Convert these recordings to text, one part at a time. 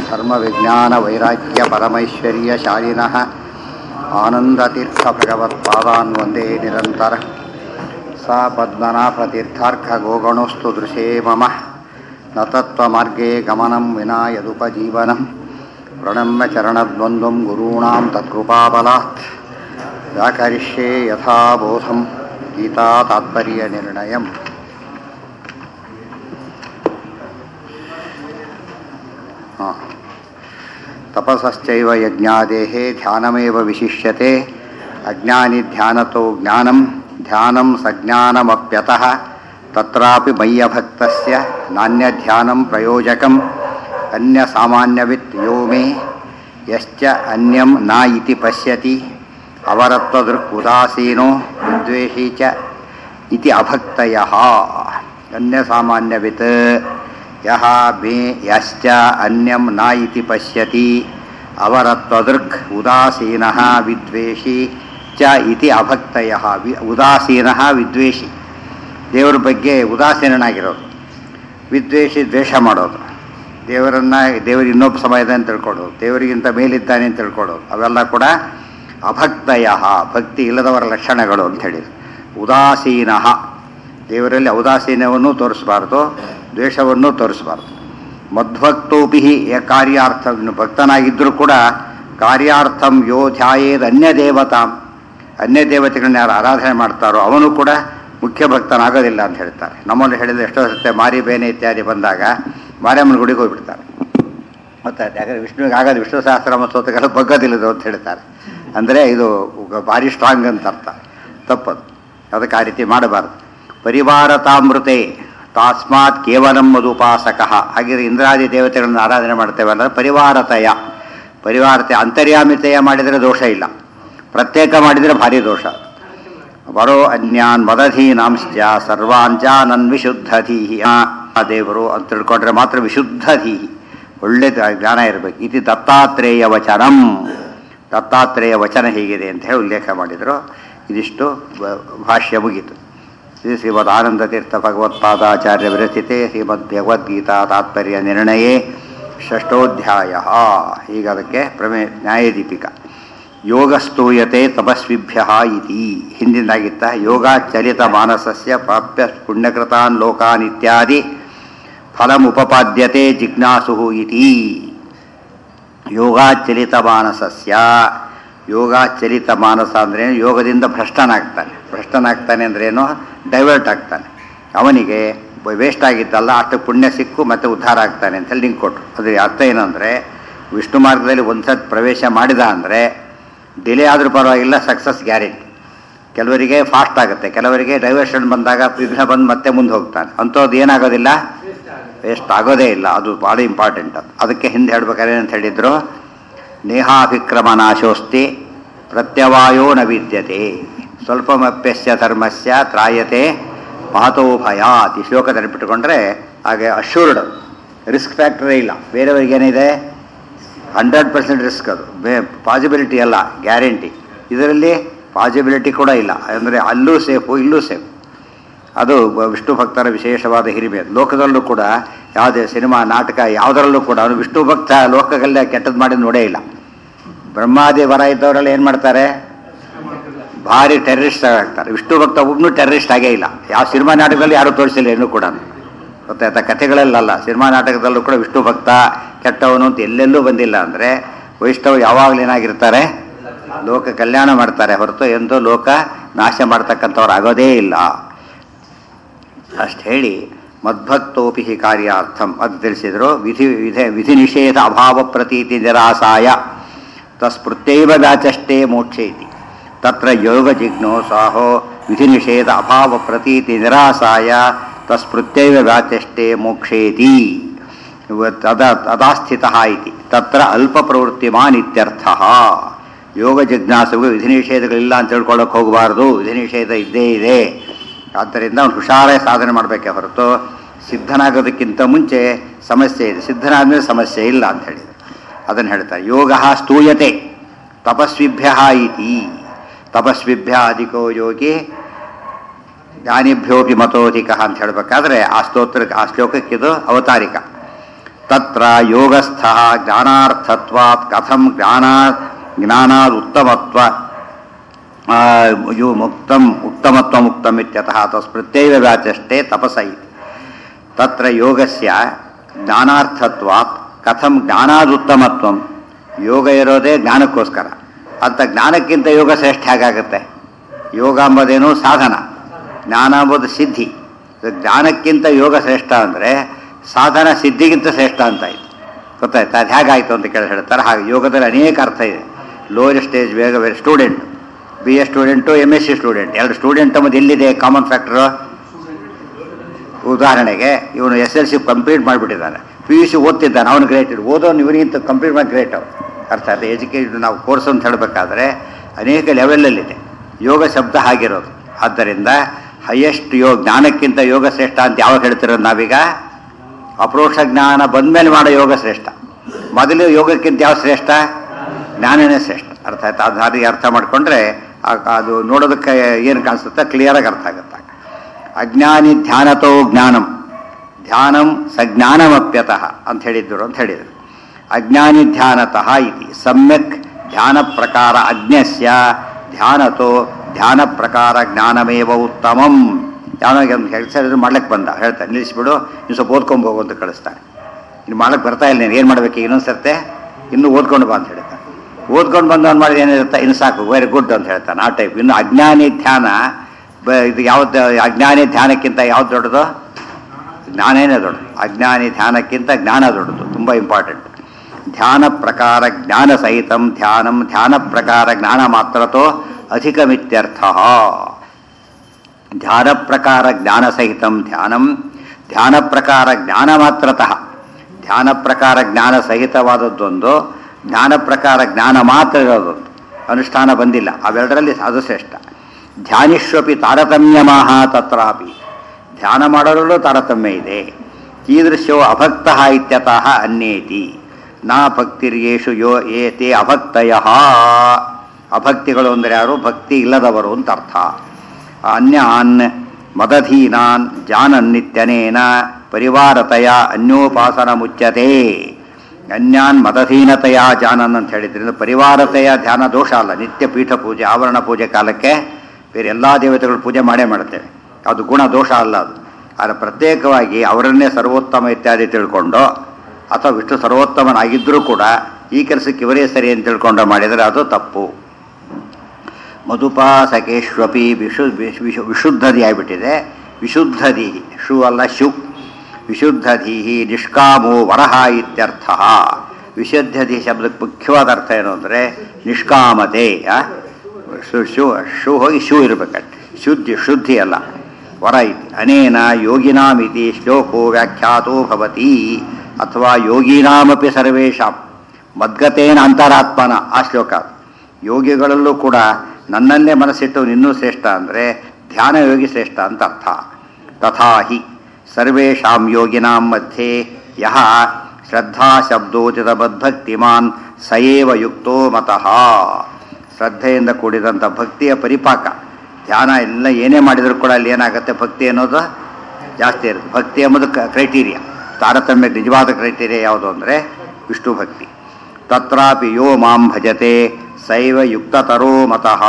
धर्मविज्ञानवैराग्यपरमैश्वर्यशालिनः आनन्दतीर्थभगवत्पादान् वन्दे निरन्तर सा पद्मनाभतीर्थार्घगोगणोऽस्तु दृशे मम न तत्त्वमार्गे गमनं विना यदुपजीवनं प्रणम्य चरणद्वन्द्वं गुरूणां तत्कृपाबलात् व्याकरिष्ये यथा बोधं गीता तात्पर्यनिर्णयम् ಹಾಂ ತಪಸಶ್ಚೈವ ಯಜ್ಞಾದೇಹ ಧ್ಯಾನಮೇವ ವಿಶಿಷ್ಯತೆ ಅಜ್ಞಾನಿ ಧ್ಯಾನತೋ ಜ್ಞಾನಂ ಧ್ಯಾನಂ ಸಜ್ಞಾನಮಪ್ಯತಃ ತತ್ರಾಪಿ ಮಯ್ಯಭಕ್ತಸ್ಯ ನಾಣ್ಯಧ್ಯಾನಂ ಪ್ರಯೋಜಕಂ ಅನ್ಯ ಸಾಮಾನ್ಯವಿತ್ ಯೋ ಮೇ ಯಶ್ಚ ಅನ್ಯಂ ನ ಇತಿ ಪಶ್ಯತಿ ಅವರತ್ವದೃಕ್ ಉದಾಸೀನೋ ವಿದ್ವೇಷಿ ಚ ಇತಿ ಅಭಕ್ತಯಃ ಅನ್ಯ ಸಾಮಾನ್ಯವಿತ್ ಯಹ ಮೇ ಯಶ್ಚ ಅನ್ಯಂ ನ ಇತಿ ಪಶ್ಯತಿ ಅವರತ್ವದೃಕ್ ಉದಾಸೀನಃ ವಿದ್ವೇಷಿ ಚ ಇತಿ ಅಭಕ್ತಯಃ ವಿ ಉದಾಸೀನಃ ವಿದ್ವೇಷಿ ದೇವರ ಬಗ್ಗೆ ಉದಾಸೀನನಾಗಿರೋದು ವಿದ್ವೇಷಿ ದ್ವೇಷ ಮಾಡೋದು ದೇವರನ್ನು ದೇವರು ಇನ್ನೊಬ್ಬ ಸಮಯದ ಅಂತ ತಿಳ್ಕೊಳ್ಳೋದು ದೇವರಿಗಿಂತ ಮೇಲಿದ್ದಾನೆ ಅಂತ ತಿಳ್ಕೊಳ್ಳೋದು ಅವೆಲ್ಲ ಕೂಡ ಅಭಕ್ತಯ ಭಕ್ತಿ ಇಲ್ಲದವರ ಲಕ್ಷಣಗಳು ಅಂತ ಹೇಳಿದ್ರು ಉದಾಸೀನ ದೇವರಲ್ಲಿ ಔದಾಸೀನ್ಯವನ್ನು ತೋರಿಸಬಾರ್ದು ದ್ವೇಷವನ್ನು ತೋರಿಸಬಾರ್ದು ಮಧ್ವಕ್ತೋಪಿ ಕಾರ್ಯಾರ್ಥ ಭಕ್ತನಾಗಿದ್ದರೂ ಕೂಡ ಕಾರ್ಯಾರ್ಥಂ ಯೋ ಧ್ಯಾಯೇದ್ ಅನ್ಯ ದೇವತಾಂ ಅನ್ಯ ದೇವತೆಗಳನ್ನ ಯಾರು ಆರಾಧನೆ ಮಾಡ್ತಾರೋ ಅವನು ಕೂಡ ಮುಖ್ಯ ಭಕ್ತನಾಗೋದಿಲ್ಲ ಅಂತ ಹೇಳ್ತಾರೆ ನಮ್ಮಲ್ಲಿ ಹೇಳಿದ್ರೆ ಎಷ್ಟೋ ಸತ್ತೆ ಮಾರಿ ಬೇನೆ ಇತ್ಯಾದಿ ಬಂದಾಗ ಮಾರಿಯಮ್ಮನ ಗುಡಿಗೆ ಹೋಗ್ಬಿಡ್ತಾರೆ ಗೊತ್ತಾಯ್ತು ಯಾಕಂದರೆ ವಿಷ್ಣುವಿಗೆ ಆಗೋದು ವಿಷ್ಣು ಸಹಸ್ರನಾಮ ಸ್ತೋತ್ರಗಳು ಬಗ್ಗೋದಿಲ್ಲದು ಅಂತ ಹೇಳ್ತಾರೆ ಅಂದರೆ ಇದು ಭಾರಿ ಸ್ಟ್ರಾಂಗ್ ಅಂತ ಅರ್ಥ ತಪ್ಪದು ಅದಕ್ಕೆ ಆ ರೀತಿ ಮಾಡಬಾರ್ದು ಪರಿವಾರತಾಮೃತೆ ತಾಸ್ಮಾತ್ ಕೇವಲಂ ಮದುಪಾಸಕ ಹಾಗಿದ್ರೆ ಇಂದ್ರಾದಿ ದೇವತೆಗಳನ್ನ ಆರಾಧನೆ ಮಾಡ್ತೇವೆ ಅಂದರೆ ಪರಿವಾರತಯ ಪರಿವಾರತೆ ಅಂತರ್ಯಾಮಿತೆಯ ಮಾಡಿದರೆ ದೋಷ ಇಲ್ಲ ಪ್ರತ್ಯೇಕ ಮಾಡಿದರೆ ಭಾರಿ ದೋಷ ವರೋ ಅನ್ಯಾನ್ ಮದಧೀನಾಂಶ್ಚ ಸರ್ವಾಂಚಾನನ್ ವಿಶುದ್ಧಧೀಹಿ ಆ ದೇವರು ಅಂತ ತಿಳ್ಕೊಂಡ್ರೆ ಮಾತ್ರ ವಿಶುದ್ಧಧೀಹಿ ಒಳ್ಳೆ ಜ್ಞಾನ ಇರಬೇಕು ಇದು ದತ್ತಾತ್ರೇಯ ವಚನಂ ದತ್ತಾತ್ರೇಯ ವಚನ ಹೀಗಿದೆ ಅಂತ ಹೇಳಿ ಉಲ್ಲೇಖ ಮಾಡಿದರು ಇದಿಷ್ಟು ಭಾಷ್ಯ ಮುಗೀತು ಶ್ರೀ ಶ್ರೀಮದ್ ಆನಂದ ತೀರ್ಥ ಭಗವತ್ಪಾದಾಚಾರ್ಯ ವಿರಚಿತೆ ಶ್ರೀಮದ್ ಭಗವದ್ಗೀತಾ ತಾತ್ಪರ್ಯ ನಿರ್ಣಯೇ ಷಷ್ಠೋಧ್ಯಾಯ ಈಗ ಅದಕ್ಕೆ ಪ್ರಮೇ ನ್ಯಾಯದೀಪಿಕ ಯೋಗಸ್ತೂಯತೆ ತಪಸ್ವಿಭ್ಯ ಇತಿ ಹಿಂದಿಂದಾಗಿತ್ತ ಯೋಗಾಚಲಿತ ಮಾನಸಸ್ಯ ಪ್ರಾಪ್ಯ ಪುಣ್ಯಕೃತಾನ್ ಲೋಕಾನ್ ಇತ್ಯಾದಿ ಫಲಮುಪಪಾದ್ಯತೆ ಜಿಜ್ಞಾಸು ಇತಿ ಯೋಗಾಚಲಿತ ಮಾನಸಸ್ಯ ಯೋಗಾಚಲಿತ ಮಾನಸ ಅಂದ್ರೆ ಯೋಗದಿಂದ ಭ್ರಷ್ಟನಾಗ್ತಾನೆ ಭ್ರಷ್ಟನಾಗ್ತಾನೆ ಅಂದ್ರೇನು ಡೈವರ್ಟ್ ಆಗ್ತಾನೆ ಅವನಿಗೆ ವೇಸ್ಟ್ ಆಗಿದ್ದಲ್ಲ ಅಷ್ಟು ಪುಣ್ಯ ಸಿಕ್ಕು ಮತ್ತೆ ಉದ್ಧಾರ ಆಗ್ತಾನೆ ಅಂತ ಹೇಳಿ ಲಿಂಕ್ ಕೊಟ್ಟರು ಅದ್ರ ಅರ್ಥ ಏನಂದರೆ ವಿಷ್ಣು ಮಾರ್ಗದಲ್ಲಿ ಒಂದ್ಸತ್ ಪ್ರವೇಶ ಮಾಡಿದ ಅಂದರೆ ಡಿಲೇ ಆದರೂ ಪರವಾಗಿಲ್ಲ ಸಕ್ಸಸ್ ಗ್ಯಾರಂಟಿ ಕೆಲವರಿಗೆ ಫಾಸ್ಟ್ ಆಗುತ್ತೆ ಕೆಲವರಿಗೆ ಡೈವರ್ಷನ್ ಬಂದಾಗ ವಿಘ್ನ ಬಂದು ಮತ್ತೆ ಮುಂದೆ ಹೋಗ್ತಾನೆ ಅಂಥದ್ದು ಏನಾಗೋದಿಲ್ಲ ವೇಸ್ಟ್ ಆಗೋದೇ ಇಲ್ಲ ಅದು ಭಾಳ ಇಂಪಾರ್ಟೆಂಟ್ ಅದು ಅದಕ್ಕೆ ಹಿಂದೆ ಹೇಳ್ಬೇಕಾದ್ರೆ ಏನಂತ ಹೇಳಿದ್ರು ನೇಹಾಭಿಕ್ರಮ ನಾಶೋಸ್ತಿ ಪ್ರತ್ಯವಾಯೋ ನ ವಿದ್ಯತೆ ಸ್ವಲ್ಪಮಪ್ಯಸ್ಯ ಧರ್ಮಸ್ಯ ತ್ರಾಯತೆ ಮಹತೋ ಭಯಾತ್ ಈ ಶ್ಲೋಕ ನೆನಪಿಟ್ಟುಕೊಂಡ್ರೆ ಹಾಗೆ ಅಶ್ಯೂರ್ಡ್ ರಿಸ್ಕ್ ಫ್ಯಾಕ್ಟರೇ ಇಲ್ಲ ಬೇರೆಯವ್ರಿಗೆ ಏನಿದೆ ಹಂಡ್ರೆಡ್ ಪರ್ಸೆಂಟ್ ರಿಸ್ಕ್ ಅದು ಬೇ ಪಾಸಿಬಿಲಿಟಿ ಅಲ್ಲ ಗ್ಯಾರಂಟಿ ಇದರಲ್ಲಿ ಪಾಸಿಬಿಲಿಟಿ ಕೂಡ ಇಲ್ಲ ಅಂದರೆ ಅಲ್ಲೂ ಸೇಫು ಇಲ್ಲೂ ಸೇಫ್ ಅದು ವಿಷ್ಣು ಭಕ್ತರ ವಿಶೇಷವಾದ ಹಿರಿಮೆ ಲೋಕದಲ್ಲೂ ಕೂಡ ಯಾವುದೇ ಸಿನಿಮಾ ನಾಟಕ ಯಾವುದರಲ್ಲೂ ಕೂಡ ಅವನು ವಿಷ್ಣು ಭಕ್ತ ಲೋಕಗಲ್ಲೇ ಕೆಟ್ಟದ್ದು ಮಾಡಿ ನೋಡೇ ಇಲ್ಲ ಬ್ರಹ್ಮಾದಿ ವರ ಇದ್ದವರೆಲ್ಲ ಏನು ಮಾಡ್ತಾರೆ ಭಾರಿ ಟೆರರಿಸ್ಟ್ ಆಗ್ತಾರೆ ವಿಷ್ಣು ಭಕ್ತ ಒಬ್ಬನು ಟೆರರಿಸ್ಟ್ ಆಗೇ ಇಲ್ಲ ಯಾವ ಸಿನಿಮಾ ನಾಟಕದಲ್ಲಿ ಯಾರು ತೋರಿಸಿಲ್ಲ ಇನ್ನೂ ಕೂಡ ಗೊತ್ತಾಯ್ತಾ ಕಥೆಗಳಲ್ಲಲ್ಲ ಸಿನಿಮಾ ನಾಟಕದಲ್ಲೂ ಕೂಡ ವಿಷ್ಣು ಭಕ್ತ ಕೆಟ್ಟವನು ಅಂತ ಎಲ್ಲೆಲ್ಲೂ ಬಂದಿಲ್ಲ ಅಂದರೆ ವೈಷ್ಣವ್ ಯಾವಾಗಲೂ ಏನಾಗಿರ್ತಾರೆ ಲೋಕ ಕಲ್ಯಾಣ ಮಾಡ್ತಾರೆ ಹೊರತು ಎಂದೂ ಲೋಕ ನಾಶ ಮಾಡ್ತಕ್ಕಂಥವ್ರು ಆಗೋದೇ ಇಲ್ಲ ಅಷ್ಟು ಹೇಳಿ ಮದ್ಭಕ್ತೋಪಿ ಕಾರ್ಯಾರ್ಥಂ ಅದು ತಿಳಿಸಿದರು ವಿಧಿ ವಿಧ ವಿಧಿ ನಿಷೇಧ ಅಭಾವ ಪ್ರತೀತಿ ನಿರಾಸಾಯ ತಸ್ಪೃತ್ಯೈವ ವ್ಯಾಚಷ್ಟೇ ಮೋಕ್ಷೇತಿ ತತ್ರ ಯೋಗ ಜಿಜ್ಞೋಸಾಹೋ ವಿಧಿ ನಿಷೇಧ ಅಭಾವ ಪ್ರತೀತಿ ನಿರಾಸಾಯ ತಸ್ಪೃತ್ಯೈವ ವ್ಯಾಚಷ್ಟೇ ಮೋಕ್ಷೇತಿ ತದ ತದಾಸ್ಥಿತ ಇತಿ ತತ್ರ ಅಲ್ಪ ಪ್ರವೃತ್ತಿಮಾನ್ ಇತ್ಯರ್ಥ ಯೋಗ ಜಿಜ್ಞಾಸೆಗೂ ವಿಧಿ ನಿಷೇಧಗಳಿಲ್ಲ ಅಂತ ತಿಳ್ಕೊಳ್ಳೋಕೆ ಹೋಗಬಾರ್ದು ವಿಧಿ ನಿಷೇಧ ಇದ್ದೇ ಇದೆ ಆದ್ದರಿಂದ ಅವನು ಹುಷಾರೇ ಸಾಧನೆ ಮಾಡಬೇಕೆ ಹೊರತು ಸಿದ್ಧನಾಗೋದಕ್ಕಿಂತ ಮುಂಚೆ ಸಮಸ್ಯೆ ಇದೆ ಸಿದ್ಧನಾದ್ಮೇಲೆ ಸಮಸ್ಯೆ ಇಲ್ಲ ಅಂತ ಹೇಳಿದರು ಅದನ್ನು ಹೇಳ್ತಾರೆ ಯೋಗ ಸ್ತೂಯತೆ ತಪಸ್ವಿಭ್ಯ ಇತಿ ತಪಸ್ವಿಭ್ಯ ಅಧಿಕೋ ಯೋಗಿ ಜ್ಞಾನಿಭ್ಯೋಪಿ ಮತೋಧಿಕ ಅಂತ ಹೇಳಬೇಕಾದ್ರೆ ಆ ಸ್ತೋತ್ರಕ್ಕೆ ಆ ಶ್ಲೋಕಕ್ಕಿದು ಅವತಾರಿಕ ತತ್ರ ಯೋಗಸ್ಥ ಜ್ಞಾನಾರ್ಥತ್ವಾತ್ ಕಥಂ ಜ್ಞಾನ ಜ್ಞಾನಾದ್ ಉತ್ತಮತ್ವ ಆ, ಯು ಮುಕ್ತಂ ಉತ್ತಮತ್ವ ಮುಕ್ತಂ ಇತ್ಯತಃ ತಸ್ಮೃತ್ಯೈವ ವ್ಯಾಚಷ್ಟೇ ತಪಸ ಇತಿ ತತ್ರ ಯೋಗಸ್ಯ ಜ್ಞಾನಾರ್ಥತ್ವಾತ್ ಕಥಂ ಜ್ಞಾನಾದುತ್ತಮತ್ವಂ ಯೋಗ ಇರೋದೇ ಜ್ಞಾನಕ್ಕೋಸ್ಕರ ಅಂತ ಜ್ಞಾನಕ್ಕಿಂತ ಯೋಗ ಶ್ರೇಷ್ಠ ಹೇಗಾಗುತ್ತೆ ಯೋಗ ಎಂಬುದೇನು ಸಾಧನ ಜ್ಞಾನ ಎಂಬುದು ಸಿದ್ಧಿ ಜ್ಞಾನಕ್ಕಿಂತ ಯೋಗ ಶ್ರೇಷ್ಠ ಅಂದರೆ ಸಾಧನ ಸಿದ್ಧಿಗಿಂತ ಶ್ರೇಷ್ಠ ಅಂತ ಆಯ್ತು ಗೊತ್ತಾಯ್ತಾ ಅದು ಹೇಗಾಯಿತು ಅಂತ ಕೇಳಿ ಹೇಳ್ತಾರೆ ಹಾಗೆ ಯೋಗದಲ್ಲಿ ಅನೇಕ ಅರ್ಥ ಇದೆ ಲೋಯರ್ ಸ್ಟೇಜ್ ಬೇಗ ಬೇರೆ student B A student M S C student ಎರಡು ಸ್ಟೂಡೆಂಟ್ ಮತ್ತು ಎಲ್ಲಿದೆ ಕಾಮನ್ ಫ್ಯಾಕ್ಟರು ಉದಾಹರಣೆಗೆ ಇವನು ಎಸ್ ಎಲ್ ಸಿ ಕಂಪ್ಲೀಟ್ ಮಾಡಿಬಿಟ್ಟಿದ್ದಾನೆ ಪಿ ಯು ಸಿ ಓದ್ತಿದ್ದಾನೆ ಅವನು ಗ್ರೇಟ್ ಓದೋನು ಇವನಿಗಿಂತ ಕಂಪ್ಲೀಟ್ ಮಾಡಿ ಗ್ರೇಟ್ ಅವನು ಅರ್ಥ ಆಯ್ತು ಎಜುಕೇಷನ್ ನಾವು ಕೋರ್ಸ್ ಅಂತ ಹೇಳಬೇಕಾದ್ರೆ ಅನೇಕ ಲೆವೆಲಲ್ಲಿದೆ ಯೋಗ ಶಬ್ದ ಹಾಗಿರೋದು ಆದ್ದರಿಂದ ಹೈಯೆಸ್ಟ್ ಯೋಗ ಜ್ಞಾನಕ್ಕಿಂತ ಯೋಗ ಶ್ರೇಷ್ಠ ಅಂತ ಯಾವಾಗ ಹೇಳ್ತಿರೋದು ನಾವೀಗ ಅಪರೋಕ್ಷ ಜ್ಞಾನ ಬಂದಮೇಲೆ ಮಾಡೋ ಯೋಗ ಶ್ರೇಷ್ಠ ಮೊದಲು ಯೋಗಕ್ಕಿಂತ ಯಾವ ಶ್ರೇಷ್ಠ ಜ್ಞಾನನೇ ಶ್ರೇಷ್ಠ ಅರ್ಥ ಆಯ್ತಾ ಅದು ಹಾಗೆ ಅರ್ಥ ಮಾಡಿಕೊಂಡ್ರೆ ಅದು ನೋಡೋದಕ್ಕೆ ಏನು ಕಾಣಿಸುತ್ತೆ ಕ್ಲಿಯರಾಗಿ ಅರ್ಥ ಆಗುತ್ತೆ ಅಜ್ಞಾನಿ ಧ್ಯಾನತೋ ಜ್ಞಾನಂ ಧ್ಯಾನಂ ಸಜ್ಞಾನಮಪ್ಯತಃ ಅಂತ ಹೇಳಿದ್ರು ಅಂತ ಹೇಳಿದರು ಅಜ್ಞಾನಿ ಧ್ಯಾನತಃ ಇತಿ ಸಮ್ಯಕ್ ಧ್ಯಾನ ಪ್ರಕಾರ ಅಜ್ಞಸ್ಯ ಧ್ಯಾನತೋ ಧ್ಯಾನ ಪ್ರಕಾರ ಜ್ಞಾನಮೇವ ಉತ್ತಮಂ ಯಾವಾಗ ಒಂದು ಕೆಲಸ ಹೇಳಿದ್ರು ಮಾಡ್ಲಿಕ್ಕೆ ಬಂದ ಹೇಳ್ತಾನೆ ನಿಲ್ಲಿಸ್ಬಿಡು ನೀವು ಸ್ವಲ್ಪ ಓದ್ಕೊಂಡು ಹೋಗು ಅಂತ ಕಳಿಸ್ತಾನೆ ಇನ್ನು ಮಾಡಕ್ಕೆ ಬರ್ತಾ ಇಲ್ಲ ನೀನು ಏನು ಮಾಡ್ಬೇಕು ಇನ್ನೊಂದು ಸರ್ತೆ ಇನ್ನೂ ಓದ್ಕೊಂಡು ಬಾ ಅಂತ ಹೇಳ್ತಾನೆ ಓದ್ಕೊಂಡು ಬಂದವನು ಮಾಡಿದ ಏನಿರುತ್ತೆ ಇನ್ನು ಸಾಕು ವೆರಿ ಗುಡ್ ಅಂತ ಹೇಳ್ತಾನೆ ಆ ಟೈಪ್ ಇನ್ನು ಅಜ್ಞಾನಿ ಧ್ಯಾನ ಬ- ಇದು ಯಾವ್ದು ಅಜ್ಞಾನಿ ಧ್ಯಾನಕ್ಕಿಂತ ಯಾವ್ದು ದೊಡ್ಡದು ಜ್ಞಾನೇನೇ ದೊಡ್ಡದು ಅಜ್ಞಾನಿ ಧ್ಯಾನಕ್ಕಿಂತ ಜ್ಞಾನ ದೊಡ್ಡದು ತುಂಬ ಇಂಪಾರ್ಟೆಂಟ್ ಧ್ಯಾನ ಪ್ರಕಾರ ಜ್ಞಾನ ಸಹಿತಂ ಧ್ಯಾನಂ ಧ್ಯಾನ ಪ್ರಕಾರ ಜ್ಞಾನ ಮಾತ್ರತೋ ಅಧಿಕಮಿತ್ಯರ್ಥ ಧ್ಯಾನ ಪ್ರಕಾರ ಜ್ಞಾನ ಸಹಿತಂ ಧ್ಯಾನಂ ಧ್ಯಾನ ಪ್ರಕಾರ ಜ್ಞಾನ ಮಾತ್ರತಃ ಧ್ಯಾನ ಪ್ರಕಾರ ಜ್ಞಾನ ಸಹಿತವಾದದ್ದೊಂದು ಜ್ಞಾನ ಪ್ರಕಾರ ಜ್ಞಾನ ಮಾತ್ರ ಇರೋದೊಂದು ಅನುಷ್ಠಾನ ಬಂದಿಲ್ಲ ಅವೆರಡರಲ್ಲಿ ಅದು ಶ್ರೇಷ್ಠ ಧ್ಯಾನಿಷ್ವಪಿ ತಾರತಮ್ಯಮಾಹ ತತ್ರಾಪಿ ಧ್ಯಾನ ಮಾಡೋರಲ್ಲೂ ತಾರತಮ್ಯ ಇದೆ ಕೀದೃಶೋ ಅಭಕ್ತ ಇತ್ಯತಃ ಅನ್ಯೇತಿ ನಾ ಭಕ್ತಿರ್ಯೇಷು ಯೋ ಏತೆ ಅಭಕ್ತಯ ಅಭಕ್ತಿಗಳು ಅಂದರೆ ಯಾರು ಭಕ್ತಿ ಇಲ್ಲದವರು ಅಂತ ಅರ್ಥ ಅನ್ಯಾನ್ ಮದಧೀನಾನ್ ಜಾನನ್ನಿತ್ಯನೇನ ಪರಿವಾರತೆಯ ಅನ್ಯೋಪಾಸನ ಮುಚ್ಯತೆ ಅನ್ಯಾನ್ ಮದಧೀನತೆಯ ಜಾನನ್ ಅಂತ ಹೇಳಿದ್ರಿಂದ ಪರಿವಾರತೆಯ ಧ್ಯಾನ ದೋಷ ಅಲ್ಲ ನಿತ್ಯ ಪೀಠ ಪೂಜೆ ಆವರಣ ಪೂಜೆ ಕಾಲಕ್ಕೆ ಬೇರೆ ಎಲ್ಲ ದೇವತೆಗಳು ಪೂಜೆ ಮಾಡೇ ಮಾಡುತ್ತೇವೆ ಅದು ಗುಣ ದೋಷ ಅಲ್ಲ ಅದು ಆದರೆ ಪ್ರತ್ಯೇಕವಾಗಿ ಅವರನ್ನೇ ಸರ್ವೋತ್ತಮ ಇತ್ಯಾದಿ ತಿಳ್ಕೊಂಡು ಅಥವಾ ವಿಷ್ಣು ಸರ್ವೋತ್ತಮನಾಗಿದ್ದರೂ ಕೂಡ ಈ ಕೆಲಸಕ್ಕೆ ಇವರೇ ಸರಿ ಅಂತ ತಿಳ್ಕೊಂಡು ಮಾಡಿದರೆ ಅದು ತಪ್ಪು ಮಧುಪಾಸಕೇಶ್ವಪಿ ವಿಶು ವಿಶು- ವಿಶು ವಿಶುದ್ಧದಿ ಆಗಿಬಿಟ್ಟಿದೆ ವಿಶುದ್ಧದಿ ಶು ಅಲ್ಲ ಶು ವಿಶುದ್ಧಧೀಹಿ ನಿಷ್ಕಾಮೋ ವರಹ ಇತ್ಯರ್ಥ ವಿಶುದ್ಧದಿ ಶಬ್ದಕ್ಕೆ ಮುಖ್ಯವಾದ ಅರ್ಥ ಏನು ಅಂದರೆ ನಿಷ್ಕಾಮತೆ ಆ? ಶು ಶು ಶು ಹೋಗಿ ಶು ಇರಬೇಕಂತೆ ಶುದ್ಧಿ ಶುದ್ಧಿ ಅಲ್ಲ ವರ ಇತಿ ಅನೇನ ಯೋಗಿನಾಮಿತಿ ಶ್ಲೋಕೋ ವ್ಯಾಖ್ಯಾತೋ ಭವತಿ ಅಥವಾ ಯೋಗಿನಾಮಪಿ ಸರ್ವೇಷಾಂ ಮದ್ಗತೇನ ಅಂತರಾತ್ಮನ ಆ ಶ್ಲೋಕ ಅದು. ಯೋಗಿಗಳಲ್ಲೂ ಕೂಡ ನನ್ನನ್ನೇ ಮನಸ್ಸಿಟ್ಟು ಇನ್ನೂ ಶ್ರೇಷ್ಠ ಅಂದರೆ ಧ್ಯಾನ ಯೋಗಿ ಶ್ರೇಷ್ಠ ಅಂತ ಅರ್ಥ ತಥಾ ಹಿ ಸರ್ವೇಷಾಂ ಯೋಗಿನಾಂ ಮಧ್ಯೆ ಯಹ ಶ್ರದ್ಧಾ ಶಬ್ದೋಚಿತ ಮದ್ಭಕ್ತಿಮಾನ್ ಸಯೇವ ಯುಕ್ತೋ ಮತಃ ಶ್ರದ್ಧೆಯಿಂದ ಕೂಡಿದಂಥ ಭಕ್ತಿಯ ಪರಿಪಾಕ ಧ್ಯಾನ ಎಲ್ಲ ಏನೇ ಮಾಡಿದರೂ ಕೂಡ ಅಲ್ಲಿ ಏನಾಗುತ್ತೆ ಭಕ್ತಿ ಅನ್ನೋದು ಜಾಸ್ತಿ ಇರುತ್ತೆ ಭಕ್ತಿ ಎಂಬುದು ಕ್ರೈಟೀರಿಯಾ ತಾರತಮ್ಯ ನಿಜವಾದ ಕ್ರೈಟೀರಿಯಾ ಯಾವುದು ಅಂದರೆ ವಿಷ್ಣು ಭಕ್ತಿ ತತ್ರಾಪಿ ಯೋ ಮಾಂ ಭಜತೆ ಸೈವ ಯುಕ್ತತರೋ ಮತಃ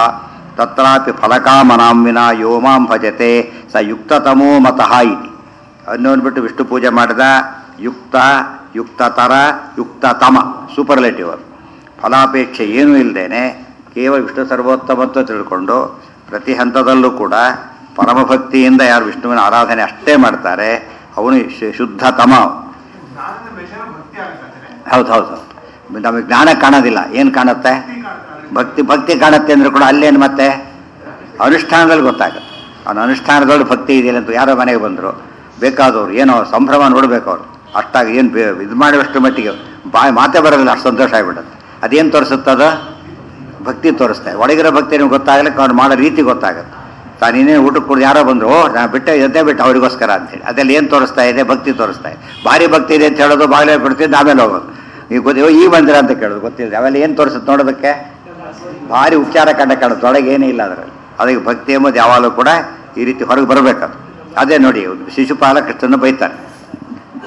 ತತ್ರಾಪಿ ಫಲಕಾಮನಾಂ ವಿನಾ ಯೋ ಮಾಂ ಭಜತೆ ಸ ಯುಕ್ತತಮೋ ಮತಃ ಇತಿ ಅನ್ನೋನ್ ಬಿಟ್ಟು ವಿಷ್ಣು ಪೂಜೆ ಮಾಡಿದ ಯುಕ್ತ ಯುಕ್ತತರ ಯುಕ್ತತಮ ಸೂಪರ್ಲೇಟಿವ್ ಅದು ಫಲಾಪೇಕ್ಷೆ ಏನೂ ಇಲ್ಲದೇನೆ ಕೇವಲ ವಿಷ್ಣು ಸರ್ವೋತ್ತಮತ್ವ ತಿಳ್ಕೊಂಡು ಪ್ರತಿ ಹಂತದಲ್ಲೂ ಕೂಡ ಪರಮಭಕ್ತಿಯಿಂದ ಯಾರು ವಿಷ್ಣುವಿನ ಆರಾಧನೆ ಅಷ್ಟೇ ಮಾಡ್ತಾರೆ ಅವನು ಶು- ಶುದ್ಧತಮ ಜ್ಞಾನದ ವಿಷಯ ಭಕ್ತಿ ಆಗುತ್ತೆ ಹೌದು ಹೌದು ಹೌದು ನಮಗೆ ಜ್ಞಾನ ಕಾಣೋದಿಲ್ಲ ಏನು ಕಾಣುತ್ತೆ ಭಕ್ತಿ ಭಕ್ತಿ ಕಾಣುತ್ತೆ ಅಂದ್ರೆ ಕೂಡ ಅಲ್ಲೇನು ಮತ್ತೆ ಅನುಷ್ಠಾನದಲ್ಲಿ ಗೊತ್ತಾಗುತ್ತೆ ಅವನ ಅನುಷ್ಠಾನದೊಳಗೆ ಭಕ್ತಿ ಇದೆಯಲ್ಲ ಅಂತ ಯಾರೋ ಮನೆಗೆ ಬಂದರು ಬೇಕಾದವ್ರು ಏನೋ ಸಂಭ್ರಮ ನೋಡ್ಬೇಕು ಅವರು ಅಷ್ಟಾಗಿ ಏನು ಇದು ಮಾಡುವಷ್ಟು ಮಟ್ಟಿಗೆ ಬಾಯಿ ಮಾತೇ ಬರೋದಿಲ್ಲ ಅಷ್ಟು ಸಂತೋಷ ಆಗಿಬಿಡುತ್ತೆ ಅದೇನು ತೋರಿಸುತ್ತದ ಭಕ್ತಿ ತೋರಿಸ್ತಾರೆ ಒಳಗಿರೋ ಭಕ್ತಿ ನಿಮ್ಗೆ ಗೊತ್ತಾಗ್ಲಿಕ್ಕೆ ಅವ್ನು ಮಾಡೋ ರೀತಿ ಗೊತ್ತಾಗುತ್ತೆ ತಾನು ಇನ್ನೇನು ಊಟಕ್ಕೆ ಕುಡ್ದು ಯಾರೋ ಬಂದರು ಓ ನಾನು ಬಿಟ್ಟೆ ಎದ್ದೇ ಬಿಟ್ಟು ಅವರಿಗೋಸ್ಕರ ಅಂತೇಳಿ ಅದೆಲ್ಲ ಏನು ತೋರಿಸ್ತಾ ಇದೆ ಭಕ್ತಿ ತೋರಿಸ್ತಾ ಇದೆ ಭಾರಿ ಭಕ್ತಿ ಇದೆ ಅಂತ ಹೇಳೋದು ಬಾಗಿಲೇ ಬಿಡ್ತಿದ್ದು ಆಮೇಲೆ ಹೋಗೋದು ಈಗ ಗೊತ್ತಿ ಈ ಬಂದಿರ ಅಂತ ಕೇಳೋದು ಗೊತ್ತಿಲ್ಲ ಅವೆಲ್ಲ ಏನು ತೋರಿಸುತ್ತೆ ನೋಡೋದಕ್ಕೆ ಭಾರಿ ಉಪಚಾರ ಕಂಡ ಕಾಣುತ್ತೆ ಒಳಗೆ ಏನೂ ಇಲ್ಲ ಅದರಲ್ಲಿ ಅದಕ್ಕೆ ಭಕ್ತಿ ಎಂಬುದು ಯಾವಾಗಲೂ ಕೂಡ ಈ ರೀತಿ ಹೊರಗೆ ಬರಬೇಕದು ಅದೇ ನೋಡಿ ಶಿಶುಪಾಲ ಕೃಷ್ಣನ ಬೈತಾರೆ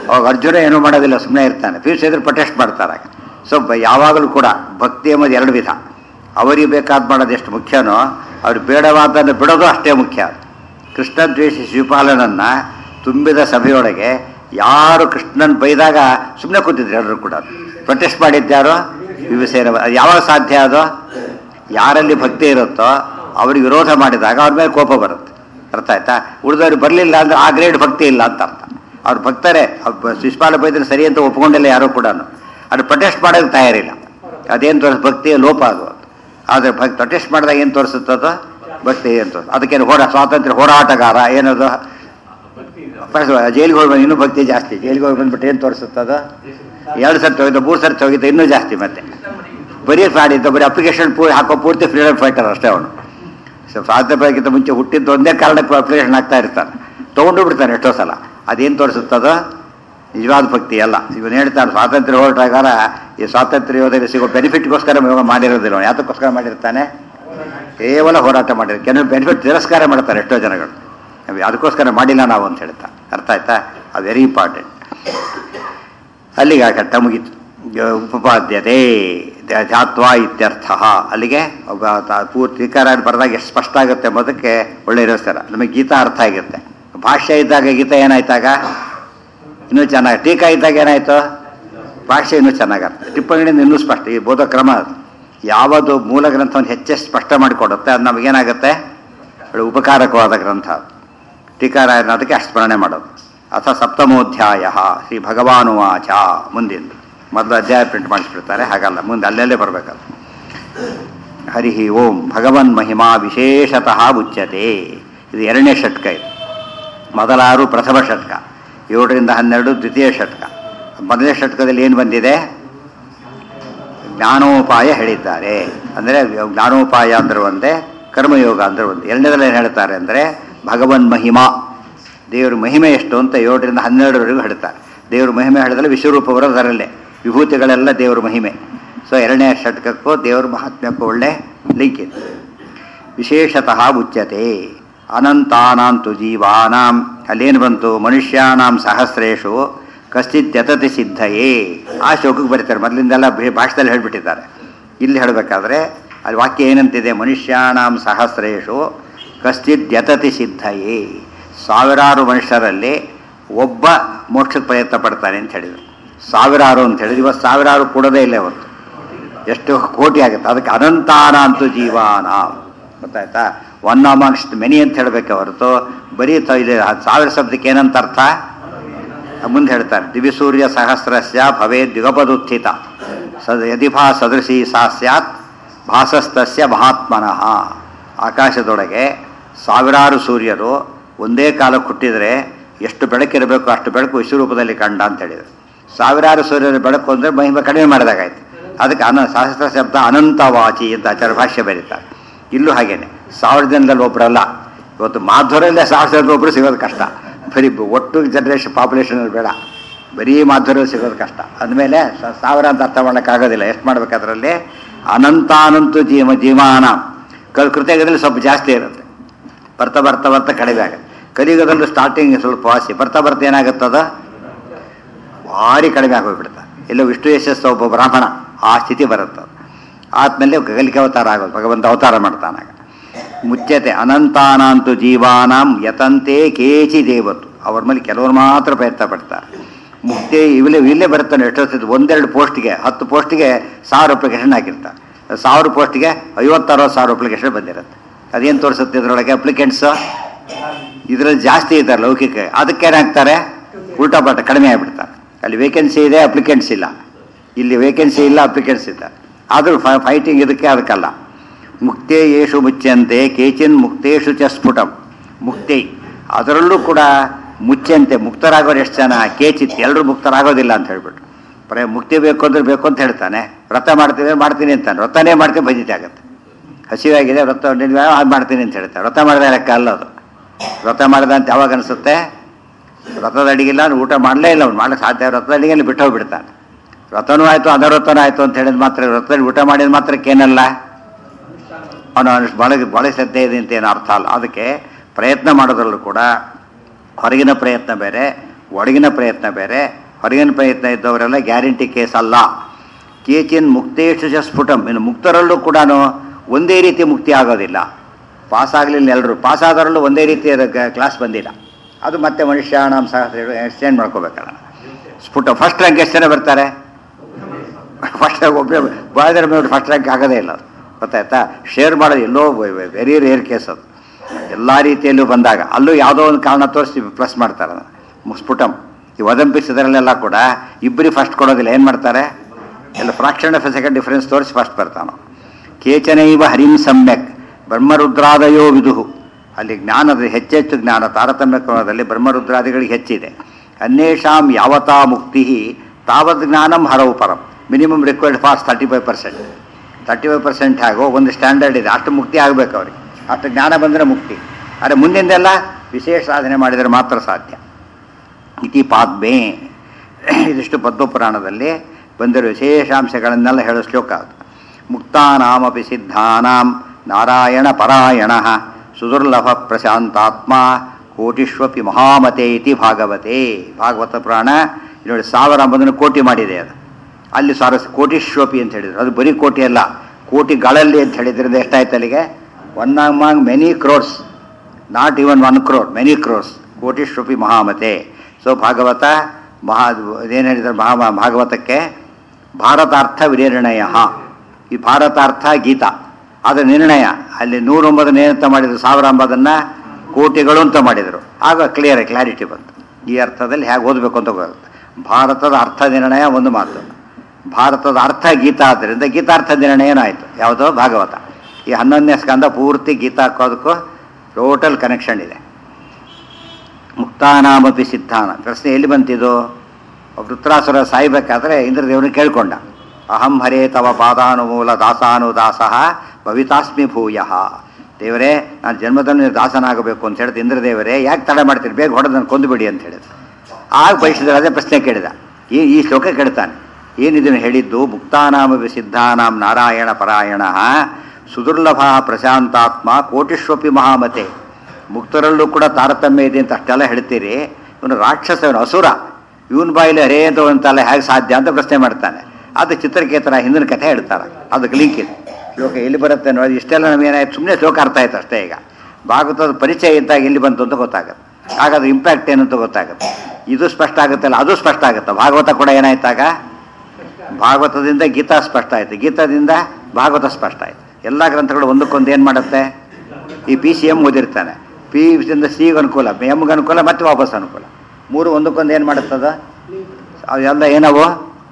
ಅವಾಗ ಅರ್ಜುನ ಏನೂ ಮಾಡೋದಿಲ್ಲ ಸುಮ್ಮನೆ ಇರ್ತಾನೆ ಭೀಷ್ಮ ಎದುರು ಪ್ರೊಟೆಸ್ಟ್ ಮಾಡ್ತಾರೆ ಸೊ ಬ- ಯಾವಾಗಲೂ ಕೂಡ ಭಕ್ತಿ ಎಂಬುದು ಎರಡು ವಿಧ ಅವರಿಗೆ ಬೇಕಾದ ಮಾಡೋದು ಎಷ್ಟು ಮುಖ್ಯನೋ ಅವ್ರು ಬೇಡವಾದನ್ನು ಬಿಡೋದು ಅಷ್ಟೇ ಮುಖ್ಯ ಕೃಷ್ಣ ದ್ವೇಷಿ ಶಿವಪಾಲನನ್ನ ತುಂಬಿದ ಸಭೆಯೊಳಗೆ ಯಾರು ಕೃಷ್ಣನ್ ಬೈದಾಗ ಸುಮ್ಮನೆ ಕೂತಿದ್ರು ಎಲ್ಲರೂ ಕೂಡ ಪ್ರೊಟೆಸ್ಟ್ ಮಾಡಿದ್ಯಾರೋ ವಿಭೀಷಣ ಅದು ಯಾವಾಗ ಸಾಧ್ಯ ಅದು ಯಾರಲ್ಲಿ ಭಕ್ತಿ ಇರುತ್ತೋ ಅವ್ರಿಗೆ ವಿರೋಧ ಮಾಡಿದಾಗ ಅವ್ರ ಮೇಲೆ ಕೋಪ ಬರುತ್ತೆ ಅರ್ಥ ಆಯ್ತಾ ಉಳಿದವ್ರಿಗೆ ಬರಲಿಲ್ಲ ಅಂದ್ರೆ ಆ ಗ್ರೇಡ್ ಭಕ್ತಿ ಇಲ್ಲ ಅಂತ ಅರ್ಥ ಅವ್ರು ಭಕ್ತರೇ ಶಿಶುಪಾಲ ಬೈದ್ರೆ ಸರಿ ಅಂತ ಒಪ್ಕೊಂಡಿಲ್ಲ ಯಾರು ಕೂಡ ಅದು ಪ್ರೊಟೆಸ್ಟ್ ಮಾಡೋದು ತಯಾರಿಲ್ಲ ಅದೇನು ತೋರಿಸ್ ಭಕ್ತಿಯ ಲೋಪ ಅದು ಆದರೆ ಭಕ್ ಪ್ರೊಟೆಸ್ಟ್ ಮಾಡಿದಾಗ ಏನು ತೋರಿಸುತ್ತದೋ ಭಕ್ತಿ ಏನು ತೋರಿಸ್ ಅದಕ್ಕೇನು ಹೋರಾ ಸ್ವಾತಂತ್ರ್ಯ ಹೋರಾಟಗಾರ ಏನದು ಜೈಲಿಗೆ ಹೋಗಿ ಬಂದು ಇನ್ನೂ ಭಕ್ತಿ ಜಾಸ್ತಿ ಜೈಲಿಗೆ ಹೋಗಿ ಬಂದ್ಬಿಟ್ಟು ಏನು ತೋರಿಸುತ್ತದ ಎರಡು ಸರ್ತಿ ಹೋಗಿದ್ದ ಮೂರು ಸರ್ತಿ ಹೋಗಿದ್ದ ಇನ್ನೂ ಜಾಸ್ತಿ ಮತ್ತೆ ಬರೀ ಮಾಡಿದ್ದ ಬರೀ ಅಪ್ಲಿಕೇಶನ್ ಪೂ ಹಾಕೋ ಪೂರ್ತಿ ಫ್ರೀಡಮ್ ಫೈಟರ್ ಅಷ್ಟೇ ಅವನು ಸೊ ಸ್ವಾತಂತ್ರ್ಯಕ್ಕಿಂತ ಮುಂಚೆ ಹುಟ್ಟಿದ್ದು ಒಂದೇ ಕಾರಣಕ್ಕೆ ಅಪ್ಲಿಕೇಶನ್ ಹಾಕ್ತಾ ಇರ್ತಾನೆ ತೊಗೊಂಡು ಬಿಡ್ತಾನೆ ಎಷ್ಟೋ ಸಲ ಅದೇನು ತೋರಿಸುತ್ತದೋ ನಿಜವಾದ ಭಕ್ತಿ ಅಲ್ಲ ಇವನು ಹೇಳ್ತಾನೆ ಸ್ವಾತಂತ್ರ್ಯ ಹೋರಾಟಗಾರ ಈ ಸ್ವಾತಂತ್ರ್ಯ ಯೋಧರಿಗೆ ಸಿಗೋ ಬೆನಿಫಿಟ್ಗೋಸ್ಕರ ಯೋಗ ಮಾಡಿರೋದಿಲ್ಲ ಅವನು ಯಾತಕ್ಕೋಸ್ಕರ ಮಾಡಿರ್ತಾನೆ ಕೇವಲ ಹೋರಾಟ ಮಾಡಿರ್ತಾರೆ ಕೆಲವು ಬೆನಿಫಿಟ್ ತಿರಸ್ಕಾರ ಮಾಡ್ತಾರೆ ಎಷ್ಟೋ ಜನಗಳು ನಾವು ಅದಕ್ಕೋಸ್ಕರ ಮಾಡಿಲ್ಲ ನಾವು ಅಂತ ಹೇಳ್ತಾ ಅರ್ಥ ಆಯ್ತಾ ಅದು ವೆರಿ ಇಂಪಾರ್ಟೆಂಟ್ ಅಲ್ಲಿಗೆ ಆ ಘಟ್ಟ ಮುಗೀತು ಯ- ಉಪಪಾದ್ಯತೆ ದ- ಧ್ಯಾತ್ವ ಇತ್ಯರ್ಥ ಅಲ್ಲಿಗೆ ಒಬ್ಬ ತ- ಪೂರ್ತಿ ವಿಕಾರ ಬರೆದಾಗ ಎಷ್ಟು ಸ್ಪಷ್ಟ ಆಗುತ್ತೆ ಎಂಬುದಕ್ಕೆ ಒಳ್ಳೆ ಇರೋಸ್ತಾರ ನಮಗೆ ಗೀತಾ ಅರ್ಥ ಆಗಿರುತ್ತೆ ಭಾಷ್ಯ ಇದ್ದಾಗ ಗೀತಾ ಏನಾಯ್ತಾಗ ಇನ್ನೂ ಚೆನ್ನಾಗಿ ಟೀಕಾ ಇದ್ದಾಗ ಏನಾಯ್ತು ಭಾಷೆ ಇನ್ನೂ ಚೆನ್ನಾಗತ್ತೆ ಟಿಪ್ಪಣಿಯಿಂದ ಇನ್ನೂ ಸ್ಪಷ್ಟ ಈ ಬೋಧ ಕ್ರಮ ಅದು ಯಾವುದು ಮೂಲ ಗ್ರಂಥವನ್ನು ಹೆಚ್ಚೆಷ್ಟು ಸ್ಪಷ್ಟ ಮಾಡಿಕೊಡುತ್ತೆ ಅದು ನಮಗೇನಾಗುತ್ತೆ ಒಳ್ಳೆ ಉಪಕಾರಕವಾದ ಗ್ರಂಥ ಅದು ಟೀಕಾರಾಯನ ಅದಕ್ಕೆ ಅಷ್ಟು ಸ್ಮರಣೆ ಮಾಡೋದು ಅಥ ಸಪ್ತಮೋಧ್ಯಾಯ ಶ್ರೀ ಭಗವಾನುವಾಚ ಮುಂದಿಂದು ಮೊದಲು ಅಧ್ಯಾಯ ಪ್ರಿಂಟ್ ಮಾಡಿಸ್ಬಿಡ್ತಾರೆ ಹಾಗಲ್ಲ ಮುಂದೆ ಅಲ್ಲೆಲ್ಲೇ ಬರಬೇಕದು ಹರಿ ಓಂ ಭಗವನ್ ಮಹಿಮಾ ವಿಶೇಷತಃ ಉಚ್ಯತೆ ಇದು ಎರಡನೇ ಷಟ್ಕ ಇದು ಮೊದಲಾರು ಪ್ರಥಮ ಷಟ್ಕ ಏಳರಿಂದ ಹನ್ನೆರಡು ದ್ವಿತೀಯ ಷಟ್ಕ ಮೊದಲನೇ ಷಟ್ಕದಲ್ಲಿ ಏನು ಬಂದಿದೆ ಜ್ಞಾನೋಪಾಯ ಹೇಳಿದ್ದಾರೆ ಅಂದರೆ ಜ್ಞಾನೋಪಾಯ ಅಂದ್ರೆ ಒಂದೇ ಕರ್ಮಯೋಗ ಅಂದ್ರೆ ಒಂದು ಎರಡನೇದಲ್ಲಿ ಏನು ಹೇಳ್ತಾರೆ ಅಂದರೆ ಭಗವನ್ ಮಹಿಮಾ ದೇವ್ರ ಮಹಿಮೆ ಎಷ್ಟು ಅಂತ ಏಳರಿಂದ ಹನ್ನೆರಡರವರೆಗೂ ಹೇಳ್ತಾರೆ ದೇವ್ರ ಮಹಿಮೆ ಹೇಳಿದ್ರೆ ವಿಶ್ವರೂಪ ಬರೋದರಲ್ಲೇ ವಿಭೂತಿಗಳೆಲ್ಲ ದೇವ್ರ ಮಹಿಮೆ ಸೊ ಎರಡನೇ ಷಟ್ಕಕ್ಕೂ ದೇವ್ರ ಮಹಾತ್ಮ್ಯಕ್ಕೂ ಒಳ್ಳೆ ಲಿಂಕ್ ಇದೆ ವಿಶೇಷತಃ ಉಚ್ಯತೆ ಅನಂತಾನಾಂತು ಜೀವಾನಾಂ ಅಲ್ಲೇನು ಬಂತು ಮನುಷ್ಯಾನಾಂ ಸಹಸ್ರೇಶು ಕಶ್ಚಿದ್ಯತತಿ ಸಿದ್ಧಯೇ ಆ ಶ್ಲೋಕಕ್ಕೆ ಬರೀತಾರೆ ಮೊದಲಿಂದೆಲ್ಲ ಭೇ- ಭಾಷೆದಲ್ಲಿ ಹೇಳ್ಬಿಟ್ಟಿದ್ದಾರೆ ಇಲ್ಲಿ ಹೇಳಬೇಕಾದ್ರೆ ಅಲ್ಲಿ ವಾಕ್ಯ ಏನಂತಿದೆ ಮನುಷ್ಯಾನಾಂ ಸಹಸ್ರೇಶು ಕಶ್ಚಿದ್ಯತತಿ ಸಿದ್ಧಯೇ ಸಾವಿರಾರು ಮನುಷ್ಯರಲ್ಲಿ ಒಬ್ಬ ಮೋಕ್ಷಕ್ಕೆ ಪ್ರಯತ್ನ ಪಡ್ತಾನೆ ಅಂತ ಹೇಳಿದರು ಸಾವಿರಾರು ಅಂತ ಹೇಳಿದ್ರು ಇವತ್ತು ಸಾವಿರಾರು ಕೊಡೋದೇ ಇಲ್ಲ ಇವತ್ತು ಎಷ್ಟು ಕೋಟಿ ಆಗುತ್ತೆ ಅದಕ್ಕೆ ಅನಂತಾನ ಅಂತೂ ಜೀವಾನ ಗೊತ್ತಾಯ್ತಾ ಒನ್ ಅಮಾಂಗ್ಸ್ಟ್ ಮೆನಿ ಅಂತ ಹೇಳಬೇಕೆ ಹೊರತು ಬರೀ ತ- ಇದು ಸಾವಿರ ಶಬ್ದಕ್ಕೆ ಏನಂತ ಅರ್ಥ ಮುಂದೆ ಹೇಳ್ತಾರೆ ದಿವಿಸೂರ್ಯ ಸಹಸ್ರಸ್ಯ ಭವೇ ದ್ವಿಗಪದುತ್ಥಿತ ಸದ್ ಯದಿಭಾ ಸದೃಶಿ ಸಾ ಸ್ಯಾತ್ ಭಾಸಸ್ತಸ್ಯ ಮಹಾತ್ಮನಃ ಆಕಾಶದೊಳಗೆ ಸಾವಿರಾರು ಸೂರ್ಯರು ಒಂದೇ ಕಾಲಕ್ಕೆ ಹುಟ್ಟಿದರೆ ಎಷ್ಟು ಬೆಳಕಿರಬೇಕು ಅಷ್ಟು ಬೆಳಕು ವಿಶ್ವರೂಪದಲ್ಲಿ ಕಂಡ ಅಂತ ಹೇಳಿದರು ಸಾವಿರಾರು ಸೂರ್ಯರ ಬೆಳಕು ಅಂದರೆ ಮಹಿಮೆ ಕಡಿಮೆ ಮಾಡಿದಾಗಾಯ್ತು ಅದಕ್ಕೆ ಅನ ಸಹಸ್ರ ಶಬ್ದ ಅನಂತವಾಚಿ ಅಂತ ಆಚಾರ ಭಾಷ್ಯ ಬರೀತಾರೆ ಇಲ್ಲೂ ಹಾಗೇನೆ ಸಾವಿರ ಜನದಲ್ಲಿ ಒಬ್ಬರಲ್ಲ ಇವತ್ತು ಮಾಧುರಲ್ಲೇ ಸಾವಿರ ಜನದಲ್ಲಿ ಒಬ್ಬರು ಸಿಗೋದು ಕಷ್ಟ ಬರೀ ಬ- ಒಟ್ಟು ಜನರೇಷನ್ ಪಾಪ್ಯುಲೇಷನ್ ಬೇಡ ಬರೀ ಮಾಧುರ್ಯ ಸಿಗೋದು ಕಷ್ಟ ಅಂದಮೇಲೆ ಸ- ಸಾವಿರ ಅಂತ ಅರ್ಥ ಮಾಡೋಕ್ಕಾಗೋದಿಲ್ಲ ಎಷ್ಟು ಮಾಡ್ಬೇಕು ಅದರಲ್ಲಿ ಅನಂತಾನಂತು ಜೀವ ಜೀವಾನ ಕಲ್ ಕೃತಯುಗದಲ್ಲಿ ಸ್ವಲ್ಪ ಜಾಸ್ತಿ ಇರುತ್ತೆ ಬರ್ತಾ ಬರ್ತಾ ಬರ್ತಾ ಕಡಿಮೆ ಆಗುತ್ತೆ ಕಲಿಯುಗದಲ್ಲೂ ಸ್ಟಾರ್ಟಿಂಗ್ ಸ್ವಲ್ಪ ವಾಸಿ ಬರ್ತಾ ಬರ್ತಾ ಏನಾಗುತ್ತದ ಭಾರಿ ಕಡಿಮೆ ಆಗೋಗ್ಬಿಡ್ತಾರೆ ಎಲ್ಲ ವಿಷ್ಣು ಯಶಸ್ಸು ಒಬ್ಬ ಬ್ರಾಹ್ಮಣ ಆ ಸ್ಥಿತಿ ಬರುತ್ತೆ ಆದ್ಮೇಲೆ ಕಲಿಕೆ ಅವತಾರ ಆಗೋದು ಭಗವಂತ ಅವತಾರ ಮಾಡ್ತಾನಾಗ ಮುಚ್ಚತೆ ಅನಂತಾನಾಂತು ಜೀವಾನಾಂ ಯತಂತೆ ಕೇಚಿ ದೇವತು ಅವ್ರ ಮೇಲೆ ಕೆಲವರು ಮಾತ್ರ ಪ್ರಯತ್ನ ಪಡ್ತಾರೆ ಮುಕ್ತಿ ಇಲ್ಲೇ ಇಲ್ಲೇ ಬರ್ತಾನೆ ಎಷ್ಟೊತ್ತಿದ್ದು ಒಂದೆರಡು ಪೋಸ್ಟ್ಗೆ ಹತ್ತು ಪೋಸ್ಟ್ಗೆ ಸಾವಿರ ಅಪ್ಲಿಕೇಶನ್ ಹಾಕಿರ್ತಾರೆ ಸಾವಿರ ಪೋಸ್ಟ್ಗೆ ಐವತ್ತರವತ್ತು ಸಾವಿರ ಅಪ್ಲಿಕೇಶನ್ ಬಂದಿರುತ್ತೆ ಅದೇನು ತೋರಿಸುತ್ತೆ ಇದರೊಳಗೆ ಅಪ್ಲಿಕೆಂಟ್ಸು ಇದರಲ್ಲಿ ಜಾಸ್ತಿ ಇದ್ದಾರೆ ಲೌಕಿಕ ಅದಕ್ಕೆ ಏನಾಗ್ತಾರೆ ಉಲ್ಟಾ ಪಲ್ಟ ಕಡಿಮೆ ಆಗಿಬಿಡ್ತಾರೆ ಅಲ್ಲಿ ವೇಕೆನ್ಸಿ ಇದೆ ಅಪ್ಲಿಕೆಂಟ್ಸ್ ಇಲ್ಲ ಇಲ್ಲಿ ವೇಕೆನ್ಸಿ ಇಲ್ಲ ಅಪ್ಲಿಕೆಂಟ್ಸ್ ಇದ್ದಾರೆ ಆದರೂ ಫೈಟಿಂಗ್ ಇದಕ್ಕೆ ಅದಕ್ಕಲ್ಲ ಮುಕ್ತೇ ಯೇಷು ಮುಚ್ಚಂತೆ ಕೇಚಿನ್ ಮುಕ್ತೇಶು ಚ ಸ್ಫುಟಂ ಮುಕ್ತಿ ಅದರಲ್ಲೂ ಕೂಡ ಮುಚ್ಚಂತೆ ಮುಕ್ತರಾಗೋರು ಎಷ್ಟು ಜನ ಕೇಚಿತ್ ಎಲ್ಲರೂ ಮುಕ್ತರಾಗೋದಿಲ್ಲ ಅಂತ ಹೇಳ್ಬಿಟ್ಟು ಬರೀ ಮುಕ್ತಿ ಬೇಕು ಅಂದ್ರೆ ಬೇಕು ಅಂತ ಹೇಳ್ತಾನೆ ವ್ರತ ಮಾಡ್ತೀವಿ ಮಾಡ್ತೀನಿ ಅಂತಾನೆ ವ್ರತನೇ ಮಾಡ್ತೀನಿ ಭಜಿತೆ ಆಗುತ್ತೆ ಹಸಿವಾಗಿದೆ ವ್ರತ ನೀವು ಅದು ಮಾಡ್ತೀನಿ ಅಂತ ಹೇಳ್ತಾರೆ ವ್ರತ ಮಾಡಿದ ಲೆಕ್ಕ ಅಲ್ಲ ಅದು ವ್ರತ ಮಾಡಿದ ಅಂತ ಯಾವಾಗ ಅನಿಸುತ್ತೆ ವ್ರತದ ಅಡಿಗಿಲ್ಲ ಅವ್ನು ಊಟ ಮಾಡಲೇ ಇಲ್ಲ ಅವ್ನು ಮಾಡಕ್ಕೆ ಸಾಧ್ಯ ವ್ರತದ ಅಡಿಗೆಲ್ಲಿ ಬಿಟ್ಟು ಹೋಗ್ಬಿಡ್ತಾನೆ ವ್ರತನೂ ಆಯಿತು ಅನವ್ರತನೂ ಆಯಿತು ಅಂತ ಹೇಳಿದ ಮಾತ್ರ ವ್ರತದಲ್ಲಿ ಊಟ ಮಾಡಿದ ಮಾತ್ರಕ್ಕೇನಲ್ಲ ಅವನು ಅಷ್ಟು ಭಾಳ ಭಾಳ ಶ್ರದ್ಧೆ ಇದೆ ಅಂತ ಏನು ಅರ್ಥ ಅಲ್ಲ ಅದಕ್ಕೆ ಪ್ರಯತ್ನ ಮಾಡೋದ್ರಲ್ಲೂ ಕೂಡ ಹೊರಗಿನ ಪ್ರಯತ್ನ ಬೇರೆ ಒಳಗಿನ ಪ್ರಯತ್ನ ಬೇರೆ ಹೊರಗಿನ ಪ್ರಯತ್ನ ಇದ್ದವರೆಲ್ಲ ಗ್ಯಾರಂಟಿ ಕೇಸ್ ಅಲ್ಲ ಕೇಚಿನ್ ಮುಕ್ತೇಶು ಚ ಸ್ಫುಟಂ ಇನ್ನು ಮುಕ್ತರಲ್ಲೂ ಕೂಡ ಒಂದೇ ರೀತಿ ಮುಕ್ತಿ ಆಗೋದಿಲ್ಲ ಪಾಸ್ ಆಗಲಿಲ್ಲ ಎಲ್ಲರೂ ಪಾಸ್ ಆದವರಲ್ಲೂ ಒಂದೇ ರೀತಿಯ ಕ್ಲಾಸ್ ಬಂದಿಲ್ಲ ಅದು ಮತ್ತೆ ಮನುಷ್ಯ ನಮ್ಮ ಸಹ ಎಕ್ಸ್ಚೇಂಜ್ ಮಾಡ್ಕೋಬೇಕಲ್ಲ ಸ್ಫುಟ ಫಸ್ಟ್ ರ್ಯಾಂಕ್ ಎಷ್ಟು ಜನ ಬರ್ತಾರೆ ಫಸ್ಟ್ ರ್ಯಾಂಕ್ ಒಬ್ಬರೇ ಬಾಯ್ದರ ಮೇಲೆ ಫಸ್ಟ್ ರ್ಯಾಂಕ್ ಆಗೋದೇ ಇಲ್ಲ ಅದು ಗೊತ್ತಾಯ್ತಾ ಶೇರ್ ಮಾಡೋದು ಎಲ್ಲೋ ವೆರಿ ರೇರ್ ಕೇಸ್ ಅದು ಎಲ್ಲ ರೀತಿಯಲ್ಲೂ ಬಂದಾಗ ಅಲ್ಲೂ ಯಾವುದೋ ಒಂದು ಕಾರಣ ತೋರಿಸಿ ಪ್ಲಸ್ ಮಾಡ್ತಾರೆ ಅದನ್ನ. ಸ್ಫುಟಂ ಈ ಒಲಿಂಪಿಕ್ಸ್ ಇದರಲ್ಲೆಲ್ಲ ಕೂಡ ಇಬ್ಬರಿಗೆ ಫಸ್ಟ್ ಕೊಡೋದಿಲ್ಲ ಏನು ಮಾಡ್ತಾರೆ ಎಲ್ಲ fraction of a second difference ತೋರಿಸಿ ಫಸ್ಟ್ ಬರ್ತಾನೋ ಕೇಚನೈವ ಹರಿಂ ಸಮ್ಯಕ್ ಬ್ರಹ್ಮರುದ್ರಾದಯೋ ವಿದುಹು ಅಲ್ಲಿ ಜ್ಞಾನದ ಹೆಚ್ಚೆಚ್ಚು ಜ್ಞಾನ ತಾರತಮ್ಯ ಕ್ರಮದಲ್ಲಿ ಬ್ರಹ್ಮರುದ್ರಾದಿಗಳಿಗೆ ಹೆಚ್ಚಿದೆ ಅನ್ಯೇಷಾಂ ಯಾವತಾ ಮುಕ್ತಿ ತಾವತ್ ಜ್ಞಾನಂ ಹರವು ಪರಂ minimum required fast thirty five percent thirty five percent ಆಗೋ ಒಂದು ಸ್ಟ್ಯಾಂಡರ್ಡ್ ಇದೆ ಅಷ್ಟು ಮುಕ್ತಿ ಆಗಬೇಕು ಅವ್ರಿಗೆ ಅಷ್ಟು ಜ್ಞಾನ ಬಂದರೆ ಮುಕ್ತಿ ಆದರೆ ಮುಂದಿಂದೆಲ್ಲ ವಿಶೇಷ ಸಾಧನೆ ಮಾಡಿದರೆ ಮಾತ್ರ ಸಾಧ್ಯ ಇತಿ ಪಾದ್ಮೆ ಇದಿಷ್ಟು ಪದ್ಮಪುರಾಣದಲ್ಲಿ ಬಂದಿರೋ ವಿಶೇಷಾಂಶಗಳನ್ನೆಲ್ಲ ಹೇಳೋ ಶ್ಲೋಕ ಅದು ಮುಕ್ತಾನಾಮಪಿ ಸಿದ್ಧಾನಾಂ ನಾರಾಯಣ ಪರಾಯಣ ಸುದುರ್ಲಭ ಪ್ರಶಾಂತಾತ್ಮ ಕೋಟಿಷ್ವಪಿ ಮಹಾಮತೆ ಇತಿ ಭಾಗವತೆ ಭಾಗವತ ಪುರಾಣ ಇಲ್ಲಿ ನೋಡಿ ಸಾವಿರ ಅಂಬದನ್ನು ಕೋಟಿ ಮಾಡಿದೆ ಅದು ಅಲ್ಲಿ ಸಾವಿರ ಕೋಟಿಶ್ವಪಿ ಅಂತ ಹೇಳಿದ್ರು ಅದು ಬರೀ ಕೋಟಿ ಅಲ್ಲ ಕೋಟಿಗಳಲ್ಲಿ ಅಂತ ಹೇಳಿದ್ರಿಂದ ಎಷ್ಟಾಯ್ತು ಅಲ್ಲಿಗೆ one among many crores not even one crore many crores ಕೋಟಿಶ್ವಪಿ ಮಹಾಮತೆ ಸೊ ಭಾಗವತ ಮಹಾ ಏನು ಹೇಳಿದ್ದಾರೆ ಮಹಾ ಭಾಗವತಕ್ಕೆ ಭಾರತಾರ್ಥ ವಿನಿರ್ಣಯ ಈ ಭಾರತಾರ್ಥ ಗೀತಾ ಅದರ ನಿರ್ಣಯ ಅಲ್ಲಿ ನೂರೊಂಬತ್ತು ನೇನಂತ ಮಾಡಿದ್ರು ಸಾವಿರ ಅಂಬದನ್ನು ಕೋಟಿಗಳು ಅಂತ ಮಾಡಿದರು ಆಗ ಕ್ಲಿಯರ್ ಕ್ಲಾರಿಟಿ ಬಂತು ಈ ಅರ್ಥದಲ್ಲಿ ಹೇಗೆ ಓದಬೇಕು ಅಂತ ಗೊತ್ತಾಗುತ್ತೆ ಭಾರತದ ಅರ್ಥ ನಿರ್ಣಯ ಒಂದು ಮಾತು ಭಾರತದ ಅರ್ಥ ಗೀತಾ ಆದ್ದರಿಂದ ಗೀತಾರ್ಥ ನಿರ್ಣಯ ಏನಾಯಿತು ಯಾವುದೋ ಭಾಗವತ ಈ ಹನ್ನೊಂದನೇ ಸ್ಕಂದ ಪೂರ್ತಿ ಗೀತಾ ಹಾಕೋದಕ್ಕೂ ಟೋಟಲ್ ಕನೆಕ್ಷನ್ ಇದೆ ಮುಕ್ತಾನಾಮಪಿ ಸಿದ್ಧಾನ ಪ್ರಶ್ನೆ ಎಲ್ಲಿ ಬಂತಿದು ವೃತ್ರಾಸುರ ಸಾಯ್ಬೇಕಾದ್ರೆ ಇಂದ್ರದೇವರನ್ನು ಕೇಳ್ಕೊಂಡ ಅಹಂ ಹರೇ ತವ ಪಾದಾನುಮೂಲ ದಾಸಾನು ದಾಸಃ ಭವಿತಾಸ್ಮಿ ಭೂಯ ದೇವರೇ ನಾನು ಜನ್ಮದಲ್ಲಿ ನೀವು ದಾಸನಾಗಬೇಕು ಅಂತ ಹೇಳಿದ ಇಂದ್ರದೇವರೇ ಯಾಕೆ ತಡೆ ಮಾಡ್ತೀರಿ ಬೇಗ ಹೊಡೆದು ನಾನು ಕೊಂದುಬಿಡಿ ಅಂತ ಹೇಳಿದ ಆಗ ಬಯಸಿದ್ರೆ ಅದೇ ಪ್ರಶ್ನೆ ಕೇಳಿದ ಈ ಈ ಶ್ಲೋಕ ಕೇಳ್ತಾನೆ ಏನಿದನ್ನು ಹೇಳಿದ್ದು ಮುಕ್ತಾನಾಮಪಿ ಸಿದ್ಧಾನಾಂ ನಾರಾಯಣ ಪರಾಯಣ ಸುದುರ್ಲಭ ಪ್ರಶಾಂತಾತ್ಮ ಕೋಟಿಶ್ವಪಿ ಮಹಾಮತೆ ಮುಕ್ತರಲ್ಲೂ ಕೂಡ ತಾರತಮ್ಯ ಇದೆ ಅಂತ ಅಷ್ಟೆಲ್ಲ ಹೇಳ್ತೀರಿ ಇವನು ರಾಕ್ಷಸ ಇವನು ಅಸುರ ಇವನ್ ಬಾಯಲ್ಲಿ ಹರೇ ಅಂತ ಅಂತೆಲ್ಲ ಹೇಗೆ ಸಾಧ್ಯ ಅಂತ ಪ್ರಶ್ನೆ ಮಾಡ್ತಾನೆ ಅದು ಚಿತ್ರಕೇತರ ಹಿಂದಿನ ಕಥೆ ಹೇಳ್ತಾರೆ ಅದಕ್ಕೆ ಲಿಂಕ್ ಇದೆ ಶ್ಲೋಕ ಎಲ್ಲಿ ಬರುತ್ತೆ ನೋಡಿ ಇಷ್ಟೆಲ್ಲ ನಮಗೇನಾಯ್ತು ಸುಮ್ಮನೆ ಶ್ಲೋಕ ಅರ್ಥ ಆಯ್ತು ಅಷ್ಟೇ ಈಗ ಭಾಗವತದ ಪರಿಚಯ ಇದ್ದಾಗ ಎಲ್ಲಿ ಬಂತು ಅಂತ ಗೊತ್ತಾಗುತ್ತೆ ಆಗ ಅದ್ರ ಇಂಪ್ಯಾಕ್ಟ್ ಏನು ಅಂತ ಗೊತ್ತಾಗುತ್ತೆ ಇದು ಸ್ಪಷ್ಟ ಆಗುತ್ತಲ್ಲ ಅದು ಸ್ಪಷ್ಟ ಆಗುತ್ತೆ ಭಾಗವತ ಕೂಡ ಏನಾಯ್ತಾಗ ಭಾಗವತದಿಂದ ಗೀತಾ ಸ್ಪಷ್ಟ ಆಯ್ತು ಗೀತಾದಿಂದ ಭಾಗವತ ಸ್ಪಷ್ಟ ಆಯ್ತು ಎಲ್ಲ ಗ್ರಂಥಗಳು ಒಂದಕ್ಕೊಂದು ಏನು ಮಾಡುತ್ತೆ ಈ ಪಿ ಸಿ ಎಮ್ ಓದಿರ್ತಾನೆ ಪಿ ದಿಂದ ಸಿಗೆ ಅನುಕೂಲ ಎಮ್ಗೆ ಅನುಕೂಲ ಮತ್ತೆ ವಾಪಸ್ ಅನುಕೂಲ ಮೂರು ಒಂದಕ್ಕೊಂದು ಏನು ಮಾಡುತ್ತದ ಅವೆಲ್ಲ ಏನವು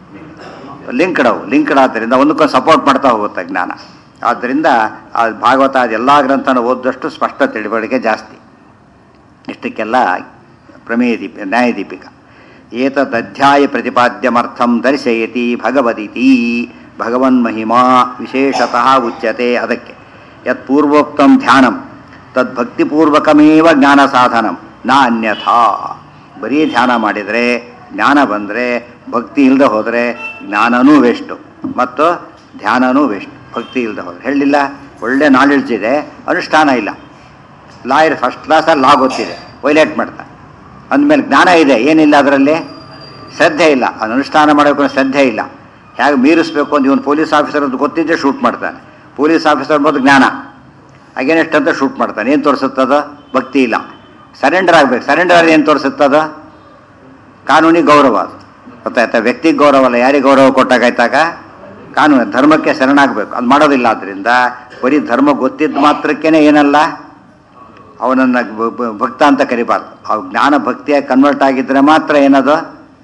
ಲಿಂಕ್ಡ್ ಅವು ಲಿಂಕ್ಡ್ ಆದ್ದರಿಂದ ಒಂದಕ್ಕೊಂದು ಸಪೋರ್ಟ್ ಮಾಡ್ತಾ ಹೋಗುತ್ತೆ ಜ್ಞಾನ ಆದ್ದರಿಂದ ಆ ಭಾಗವತ ಅದೆಲ್ಲ ಗ್ರಂಥನ ಓದಿದಷ್ಟು ಸ್ಪಷ್ಟ ತಿಳುವಳಿಕೆ ಜಾಸ್ತಿ ಇಷ್ಟಕ್ಕೆಲ್ಲ ಪ್ರಮೇಯ ದೀಪ ನ್ಯಾಯದೀಪಿಕ ಏತದಧ್ಯಾಯ ಪ್ರತಿಪಾದ್ಯಮರ್ಥಂ ದರ್ಶಯತಿ ಭಗವದಿತಿ ಭಗವನ್ ಮಹಿಮಾ ವಿಶೇಷತಃ ಉಚ್ಯತೆ ಅದಕ್ಕೆ ಯತ್ ಪೂರ್ವೋಕ್ತಂ ಧ್ಯಾನಂ ತದ್ಭಕ್ತಿಪೂರ್ವಕಮೇವ ಜ್ಞಾನ ಸಾಧನಂ ನ ಅನ್ಯಥಾ ಬರೀ ಧ್ಯಾನ ಮಾಡಿದರೆ ಜ್ಞಾನ ಬಂದರೆ ಭಕ್ತಿ ಇಲ್ಲದೆ ಹೋದರೆ ಜ್ಞಾನನೂ ವೇಸ್ಟು ಮತ್ತು ಧ್ಯಾನನೂ ವೇಸ್ಟ್ ಭಕ್ತಿ ಇಲ್ಲದೆ ಹೋದರೆ ಹೇಳಿಲ್ಲ ಒಳ್ಳೆ ನಾಲೆಡ್ಜ್ ಇದೆ ಅನುಷ್ಠಾನ ಇಲ್ಲ ಲಾಯರ್ ಫಸ್ಟ್ ಕ್ಲಾಸಲ್ಲಿ ಲಾ ಗೊತ್ತಿದೆ ವೈಲೇಟ್ ಮಾಡ್ತಾನೆ ಅಂದಮೇಲೆ ಜ್ಞಾನ ಇದೆ ಏನಿಲ್ಲ ಅದರಲ್ಲಿ ಶ್ರದ್ಧೆ ಇಲ್ಲ ಅದು ಅನುಷ್ಠಾನ ಮಾಡಬೇಕು ಅನ್ನೋ ಶ್ರದ್ಧೆ ಇಲ್ಲ ಹೇಗೆ ಮೀರಿಸ್ಬೇಕು ಅಂತ ಇವನು ಪೊಲೀಸ್ ಆಫೀಸರ್ ಅಂತ ಗೊತ್ತಿದ್ದೆ ಶೂಟ್ ಮಾಡ್ತಾನೆ ಪೊಲೀಸ್ ಆಫೀಸರ್ ಅನ್ನೋದು ಜ್ಞಾನ ಅಗೇನೆಸ್ಟ್ ಅಂತ ಶೂಟ್ ಮಾಡ್ತಾನೆ ಏನು ತೋರಿಸುತ್ತದ ಭಕ್ತಿ ಇಲ್ಲ ಸರೆಂಡರ್ ಆಗಬೇಕು ಸರೆಂಡರ್ ಆದ್ರೆ ಏನು ತೋರಿಸುತ್ತದ ಕಾನೂನಿಗೆ ಗೌರವ ಅದು ಗೊತ್ತಾಯ್ತಾ ವ್ಯಕ್ತಿಗೆ ಗೌರವ ಅಲ್ಲ ಯಾರಿಗೆ ಗೌರವ ಕೊಟ್ಟಾಗಾಯ್ತಾಗ ಕಾನೂನು ಧರ್ಮಕ್ಕೆ ಶರಣಾಗಬೇಕು ಅದು ಮಾಡೋದಿಲ್ಲ ಆದ್ದರಿಂದ ಬರೀ ಧರ್ಮ ಗೊತ್ತಿದ್ದ ಮಾತ್ರಕ್ಕೇನೆ ಏನಲ್ಲ ಅವನನ್ನು ಬ- ಬ- ಭಕ್ತ ಅಂತ ಕರಿಬಾರ್ದು ಅವ್ ಜ್ಞಾನ ಭಕ್ತಿಯಾಗಿ ಕನ್ವರ್ಟ್ ಆಗಿದ್ರೆ ಮಾತ್ರ ಏನದು